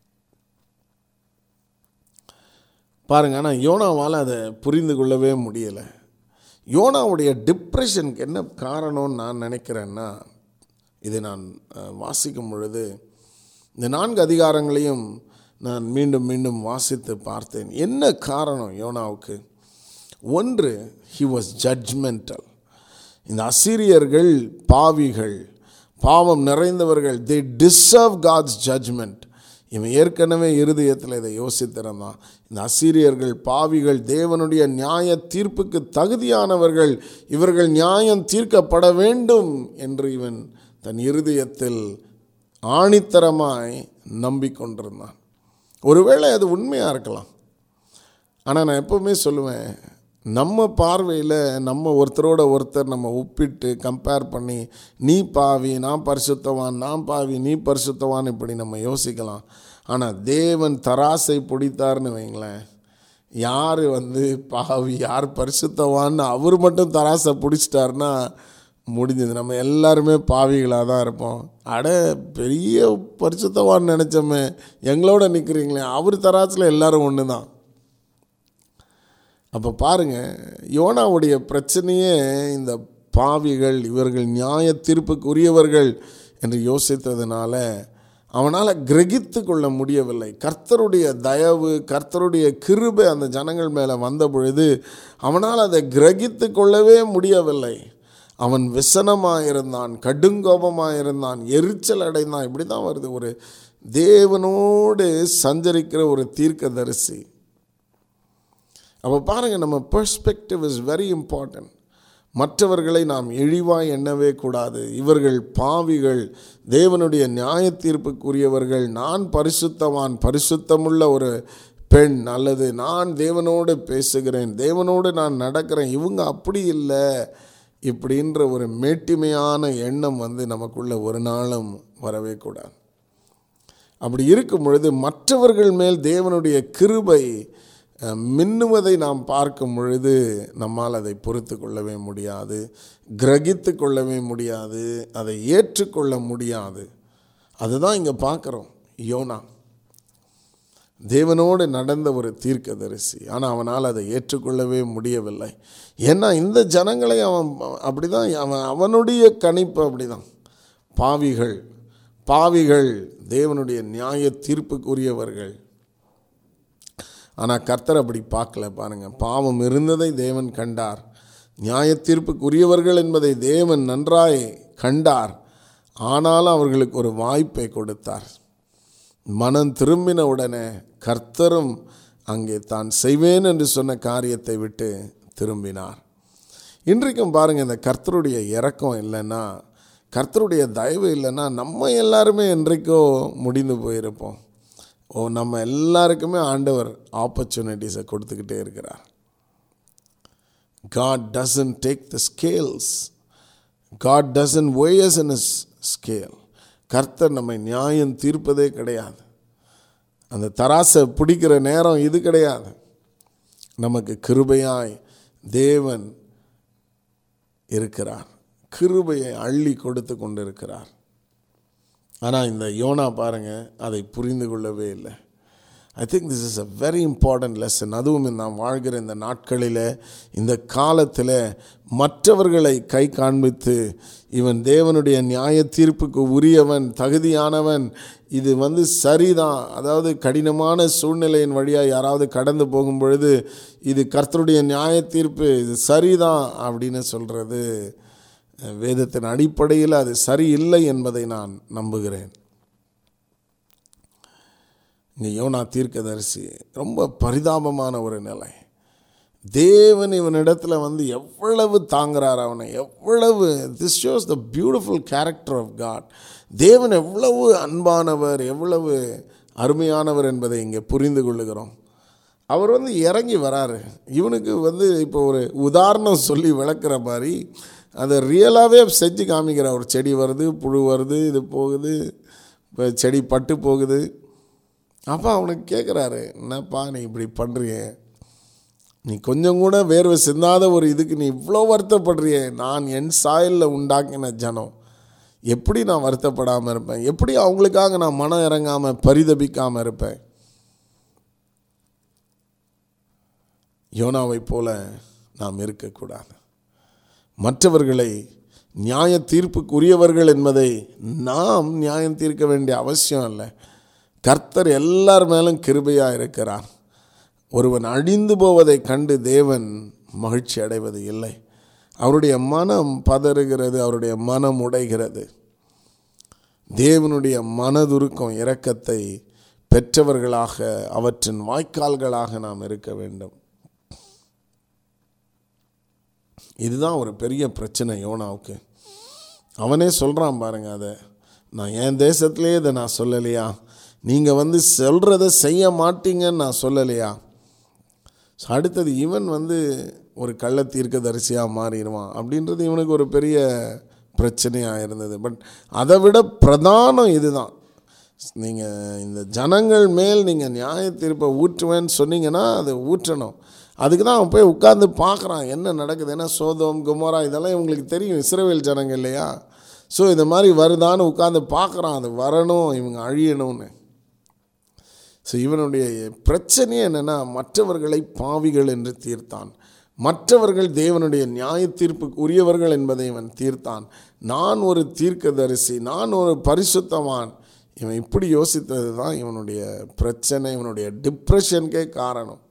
Speaker 2: பாருங்க ஆனால் யோனாவால் அதை புரிந்து கொள்ளவே முடியலை யோனாவுடைய டிப்ரெஷனுக்கு என்ன காரணம்னு நான் நினைக்கிறேன்னா இதை நான் அஹ், வாசிக்கும் பொழுது இந்த நான்கு அதிகாரங்களையும் நான் மீண்டும் மீண்டும் வாசித்து பார்த்தேன் என்ன காரணம் யோனாவுக்கு ஒன்று ஹி வாஸ் ஜட்ஜ்மெண்டல் இந்த அசீரியர்கள் பாவிகள் பாவம் நிறைந்தவர்கள் தே டிசர்வ் காட்ஸ் ஜட்ஜ்மெண்ட் இவன் ஏற்கனவே இருதயத்தில் இதை யோசித்திருந்தான் இந்த அசீரியர்கள் பாவிகள் தேவனுடைய நியாய தீர்ப்புக்கு தகுதியானவர்கள் இவர்கள் நியாயம் தீர்க்கப்பட வேண்டும் என்று இவன் தன் இருதயத்தில் ஆணித்தரமாய் நம்பிக்கொண்டிருந்தான் ஒருவேளை அது உண்மையாக இருக்கலாம் ஆனால் நான் எப்போவுமே சொல்லுவேன் நம்ம பார்வையில் நம்ம ஒருத்தரோட ஒருத்தர் நம்ம ஒப்பிட்டு கம்பேர் பண்ணி நீ பாவி நான் பரிசுத்தவான் நான் பாவி நீ பரிசுத்தவான் இப்படி நம்ம யோசிக்கலாம் ஆனால் தேவன் தராசை பிடித்தார்னு வைங்களேன் யார் வந்து பாவி யார் பரிசுத்தவான்னு அவர் மட்டும் தராசை பிடிச்சிட்டாருன்னா முடிஞ்சது நம்ம எல்லாருமே பாவிகளாக தான் இருப்போம் அட பெரிய பரிசுத்தவான்னு நினச்சோமே எங்களோட நிற்கிறீங்களே அவர் தராசில் எல்லாரும் ஒன்று தான் அப்போ பாருங்க யோனாவுடைய பிரச்சனையே இந்த பாவிகள் இவர்கள் நியாய தீர்ப்புக்குரியவர்கள் என்று யோசித்ததுனால அவனால் கிரகித்து கொள்ள முடியவில்லை கர்த்தருடைய தயவு கர்த்தருடைய கிருபை அந்த ஜனங்கள் மேலே வந்த பொழுது அவனால் அதை கிரகித்து கொள்ளவே முடியவில்லை அவன் விசனமாக இருந்தான் கடுங்கோபமாக இருந்தான் எரிச்சல் அடைந்தான் இப்படி தான் வருது ஒரு தேவனோடு சஞ்சரிக்கிற ஒரு தீர்க்கதரிசி அப்போ பாருங்கள் நம்ம பெர்ஸ்பெக்டிவ் இஸ் வெரி இம்பார்ட்டன்ட் மற்றவர்களை நாம் இழிவாய் எண்ணவே கூடாது இவர்கள் பாவிகள் தேவனுடைய நியாய தீர்ப்புக்குரியவர்கள் நான் பரிசுத்தவான் பரிசுத்தமுள்ள ஒரு பெண் அல்லது நான் தேவனோடு பேசுகிறேன் தேவனோடு நான் நடக்கிறேன் இவங்க அப்படி இல்லை இப்படின்ற ஒரு மேட்டிமையான எண்ணம் வந்து நமக்குள்ள ஒரு நாளும் வரவே கூடாது அப்படி இருக்கும் பொழுது மற்றவர்கள் மேல் தேவனுடைய கிருபை மின்னுவதை நாம் பார்க்கும் பொழுது நம்மால் அதை பொறுத்து கொள்ளவே முடியாது கிரகித்து கொள்ளவே முடியாது அதை ஏற்றுக்கொள்ள முடியாது அதுதான் இங்கே பார்க்குறோம் யோனா தேவனோடு நடந்த ஒரு தீர்க்கதரிசி ஆனால் அவனால் அதை ஏற்றுக்கொள்ளவே முடியவில்லை ஏன்னா இந்த ஜனங்களை அவன் அப்படி தான் அவன் அவனுடைய கணிப்பு அப்படி தான் பாவிகள் பாவிகள் தேவனுடைய நியாய தீர்ப்புக்குரியவர்கள் ஆனால் கர்த்தர் அப்படி பார்க்கல பாருங்கள் பாவம் இருந்ததை தேவன் கண்டார் நியாய தீர்ப்புக்குரியவர்கள் என்பதை தேவன் நன்றாய் கண்டார் ஆனாலும் அவர்களுக்கு ஒரு வாய்ப்பை கொடுத்தார் மனம் திரும்பின உடனே கர்த்தரும் அங்கே தான் செய்வேன் என்று சொன்ன காரியத்தை விட்டு திரும்பினார் இன்றைக்கும் பாருங்கள் இந்த கர்த்தருடைய இறக்கம் இல்லைன்னா கர்த்தருடைய தயவு இல்லைன்னா நம்ம எல்லாருமே என்றைக்கோ முடிந்து போயிருப்போம் ஓ நம்ம எல்லாருக்குமே ஆண்டவர் ஆப்பர்ச்சுனிட்டிஸை கொடுத்துக்கிட்டே இருக்கிறார் God doesn't take the scales God doesn't weighs in his scale கர்த்தர் நம்மை நியாயம் தீர்ப்பதே கிடையாது அந்த தராசை பிடிக்கிற நேரம் இது கிடையாது நமக்கு கிருபையாய் தேவன் இருக்கிறார் கிருபையை அள்ளி கொடுத்து கொண்டிருக்கிறார் ஆனால் இந்த யோனா பாருங்கள் அதை புரிந்து கொள்ளவே இல்லை I think this is a very important lesson அதுவும் நாம் வாழ்கிற இந்த நாட்களில் இந்த காலத்தில் மற்றவர்களை கை காண்பித்து இவன் தேவனுடைய நியாய தீர்ப்புக்கு உரியவன் தகுதியானவன் இது வந்து சரிதான் அதாவது கடினமான சூழ்நிலையின் வழியாக யாராவது கடந்து போகும் பொழுது இது கர்த்தருடைய நியாய தீர்ப்பு இது சரிதான் அப்படின்னு சொல்கிறது வேதத்தின் அடிப்படையில் அது சரியில்லை என்பதை நான் நம்புகிறேன் இங்கே யோனா தீர்க்கதரிசி ரொம்ப பரிதாபமான ஒரு நிலை தேவன் இவனிடத்தில் வந்து எவ்வளவு தாங்குறார் அவனை எவ்வளவு this shows the beautiful character of God தேவன் எவ்வளவு அன்பானவர் எவ்வளவு அருமையானவர் என்பதை இங்கே புரிந்து கொள்ளுகிறோம் அவர் வந்து இறங்கி வராரு இவனுக்கு வந்து இப்போ ஒரு உதாரணம் சொல்லி விளக்குற மாதிரி அதை ரியலாகவே செஞ்சு காமிக்கிற ஒரு செடி வருது புழு வருது இது போகுது இப்போ செடி பட்டு போகுது அப்போ அவனுக்கு கேட்குறாரு என்னப்பா நீ இப்படி பண்ணுறிய நீ கொஞ்சம் கூட வேர்வை சிந்தாத ஒரு இதுக்கு நீ இவ்வளோ வருத்தப்படுறிய நான் என் சாயலில் உண்டாக்கின ஜனம் எப்படி நான் வருத்தப்படாமல் இருப்பேன் எப்படி அவங்களுக்காக நான் மனம் இறங்காமல் பரிதபிக்காமல் இருப்பேன் யோனாவை போல நாம் இருக்கக்கூடாது மற்றவர்களை நியாய தீர்ப்புக்குரியவர்கள் என்பதை நாம் நியாயம் தீர்க்க வேண்டிய அவசியம் இல்லை கர்த்தர் எல்லார் மேலும் கிருபையாக இருக்கிறார் ஒருவன் அழிந்து போவதை கண்டு தேவன் மகிழ்ச்சி அடைவது இல்லை அவருடைய மனம் பதறுகிறது அவருடைய மனம் உடைகிறது தேவனுடைய மனதுருக்கம் இரக்கத்தை பெற்றவர்களாக அவற்றின் வாய்க்கால்களாக நாம் இருக்க வேண்டும் இதுதான் ஒரு பெரிய பிரச்சனை யோனாவுக்கு அவனே சொல்கிறான் பாருங்க அதை நான் என் தேசத்துலேயே இதை நான் சொல்லலையா நீங்கள் வந்து சொல்கிறத செய்ய மாட்டீங்கன்னு நான் சொல்லலையா ஸோ அடுத்தது இவன் வந்து ஒரு கள்ள தீர்க்கதரிசியாக மாறிடுவான் அப்படின்றது இவனுக்கு ஒரு பெரிய பிரச்சனையாக இருந்தது பட் அதை விட பிரதானம் இதுதான் நீங்கள் இந்த ஜனங்கள் மேல் நீங்கள் நியாய தீர்ப்பை ஊற்றுவேன்னு சொன்னீங்கன்னா அது ஊற்றணும் அதுக்கு தான் அவன் போய் உட்காந்து பார்க்குறான் என்ன நடக்குது ஏன்னா சோதம் குமோரா இதெல்லாம் இவங்களுக்கு தெரியும் இஸ்ரவேல் ஜனங்கள் இல்லையா ஸோ இந்த மாதிரி வருதான்னு உட்காந்து பார்க்குறான் அது வரணும் இவங்க அழியணும்னு ஸோ இவனுடைய பிரச்சனையே என்னென்னா மற்றவர்களை பாவிகள் என்று தீர்த்தான் மற்றவர்கள் தேவனுடைய நியாய தீர்ப்புக்கு உரியவர்கள் என்பதை இவன் தீர்த்தான் நான் ஒரு தீர்க்கதரிசி நான் ஒரு பரிசுத்தவான் இவன் இப்படி யோசித்தது தான் இவனுடைய பிரச்சனை இவனுடைய டிப்ரெஷனுக்கே காரணம்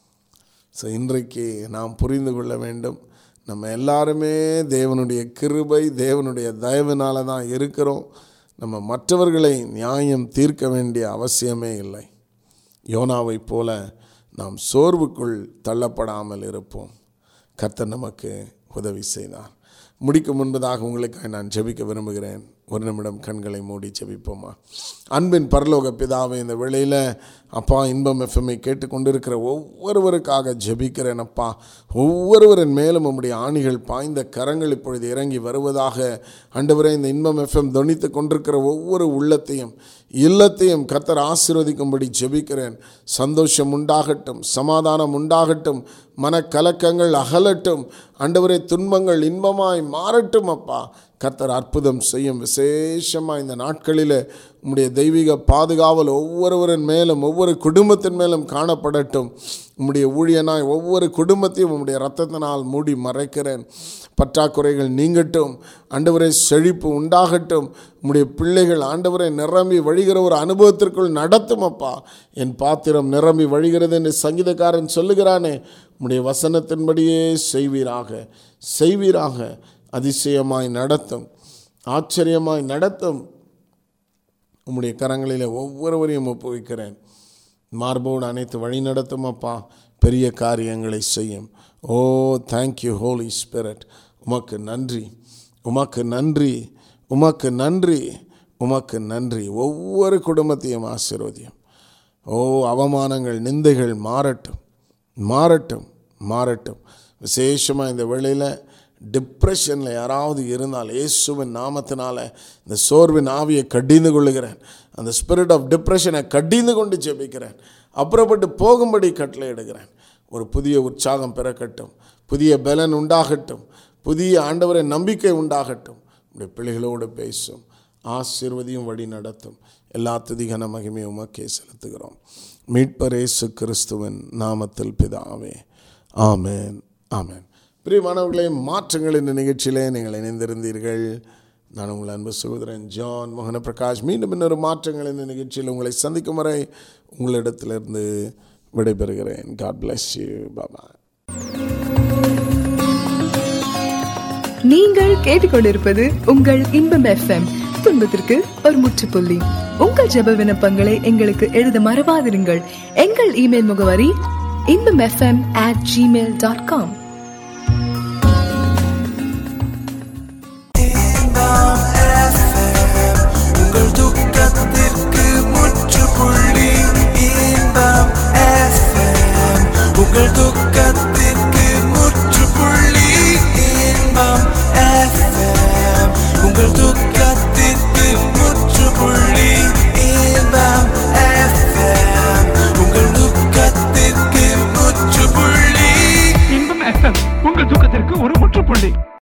Speaker 2: ஸோ இன்றைக்கு நாம் புரிந்து கொள்ள வேண்டும் நம்ம எல்லாருமே தேவனுடைய கிருபை தேவனுடைய தயவினால தான் இருக்கிறோம் நம்ம மற்றவர்களை நியாயம் தீர்க்க வேண்டிய அவசியமே இல்லை யோனாவைப் போல நாம் சோர்வுக்குள் தள்ளப்படாமல் இருப்போம் கர்த்தர் நமக்கு உதவி செய்தார் முடிக்கும் முன்பதாக உங்களுக்காக நான் ஜெபிக்க விரும்புகிறேன் ஒரு நிமிடம் கண்களை மூடி ஜெபிப்போமா அன்பின் பரலோக பிதாவை இந்த வேளையில் அப்பா இன்பம் எஃப்எம்ஐ கேட்டுக்கொண்டிருக்கிற ஒவ்வொருவருக்காக ஜெபிக்கிறேன் அப்பா ஒவ்வொருவரின் மேலும் உம்முடைய ஆணிகள் பாய்ந்த கரங்கள் இப்பொழுது இறங்கி வருவதாக ஆண்டவரே இந்த இன்பம் எஃப்எம் தொனித்து கொண்டிருக்கிற ஒவ்வொரு உள்ளத்தையும் இல்லத்தையும் கத்தர் ஆசீர்வதிக்கும்படி ஜெபிக்கிறேன் சந்தோஷம் உண்டாகட்டும் சமாதானம் உண்டாகட்டும் மனக்கலக்கங்கள் அகலட்டும் ஆண்டவரே துன்பங்கள் இன்பமாய் மாறட்டும் அப்பா கர்த்தர் அற்புதம் செய்யும் விசேஷமாக இந்த நாட்களில் உம்முடைய தெய்வீக பாதுகாவல் ஒவ்வொருவரின் மேலும் ஒவ்வொரு குடும்பத்தின் மேலும் காணப்படட்டும் உம்முடைய ஊழியனாய் ஒவ்வொரு குடும்பத்தையும் உம்முடைய ரத்தத்தினால் மூடி மறைக்கிறேன் பற்றாக்குறைகள் நீங்கட்டும் ஆண்டவரை செழிப்பு உண்டாகட்டும் உம்முடைய பிள்ளைகள் ஆண்டவரை நிரம்பி வழிகிற ஒரு அனுபவத்திற்குள் நடத்தும் அப்பா என் பாத்திரம் நிரம்பி வழிகிறது என்று சங்கீதக்காரன் சொல்லுகிறானே உம்முடைய வசனத்தின்படியே செய்வீராக செய்வீராக அதிசயமாய் நடத்தும் ஆச்சரியமாய் நடத்தும் உம்முடைய கரங்களில் ஒவ்வொருவரையும் ஒப்புவிக்கிறேன் மார்போடு அனைத்து வழி நடத்தும் அப்பா பெரிய காரியங்களை செய்யும் ஓ தேங்க்யூ ஹோலி ஸ்பிரிட் உமக்கு நன்றி உமக்கு நன்றி உமக்கு நன்றி உமக்கு நன்றி ஒவ்வொரு குடும்பத்தையும் ஆசீர்வதியும் ஓ அவமானங்கள் நிந்தைகள் மாறட்டும் மாறட்டும் மாறட்டும் விசேஷமாக இந்த வேளையில் டிப்ரெஷனில் யாராவது இருந்தால் இயேசுவின் நாமத்தினால இந்த சோர்வின் ஆவியை கடிந்து கொள்ளுகிறேன் அந்த ஸ்பிரிட் ஆஃப் டிப்ரெஷனை கடிந்து கொண்டு ஜெபிக்கிறேன் அப்புறப்பட்டு போகும்படி கட்டளை எடுக்கிறேன் ஒரு புதிய உற்சாகம் பிறக்கட்டும் புதிய பலன் உண்டாகட்டும் புதிய ஆண்டவரை நம்பிக்கை உண்டாகட்டும் உடைய பிள்ளைகளோடு பேசும் ஆசீர்வதியும் வழி நடத்தும் எல்லா துதிகன மகிமை உமக்கே செலுத்துகிறோம் மீட்பர் இயேசு கிறிஸ்துவின் நாமத்தில் பிதாவே ஆமேன் ஆமேன் பிரியமானவர்களே மாற்றங்கள் என்ற நிகழ்ச்சியிலே நீங்கள் இணைந்திருந்தீர்கள் நான் உங்கள் அன்பு சகோதரன் ஜான் மோகன பிரகாஷ் மீண்டும் இன்னொரு மாற்றங்கள் என்ற நிகழ்ச்சியில் உங்களை சந்திக்கும் வரை உங்களிடத்திலிருந்து விடைபெறுகிறேன் காட் பிளஸ் யூ பாபா
Speaker 1: நீங்கள் கேட்டுக்கொண்டிருப்பது உங்கள் இன்பம் எஃப்எம் துன்பத்திற்கு ஒரு முற்றுப்புள்ளி உங்கள் ஜெப விண்ணப்பங்களை எங்களுக்கு எழுத மறவாதிருங்கள் எங்கள் இமெயில் முகவரி Inbam FM at Gmail dot com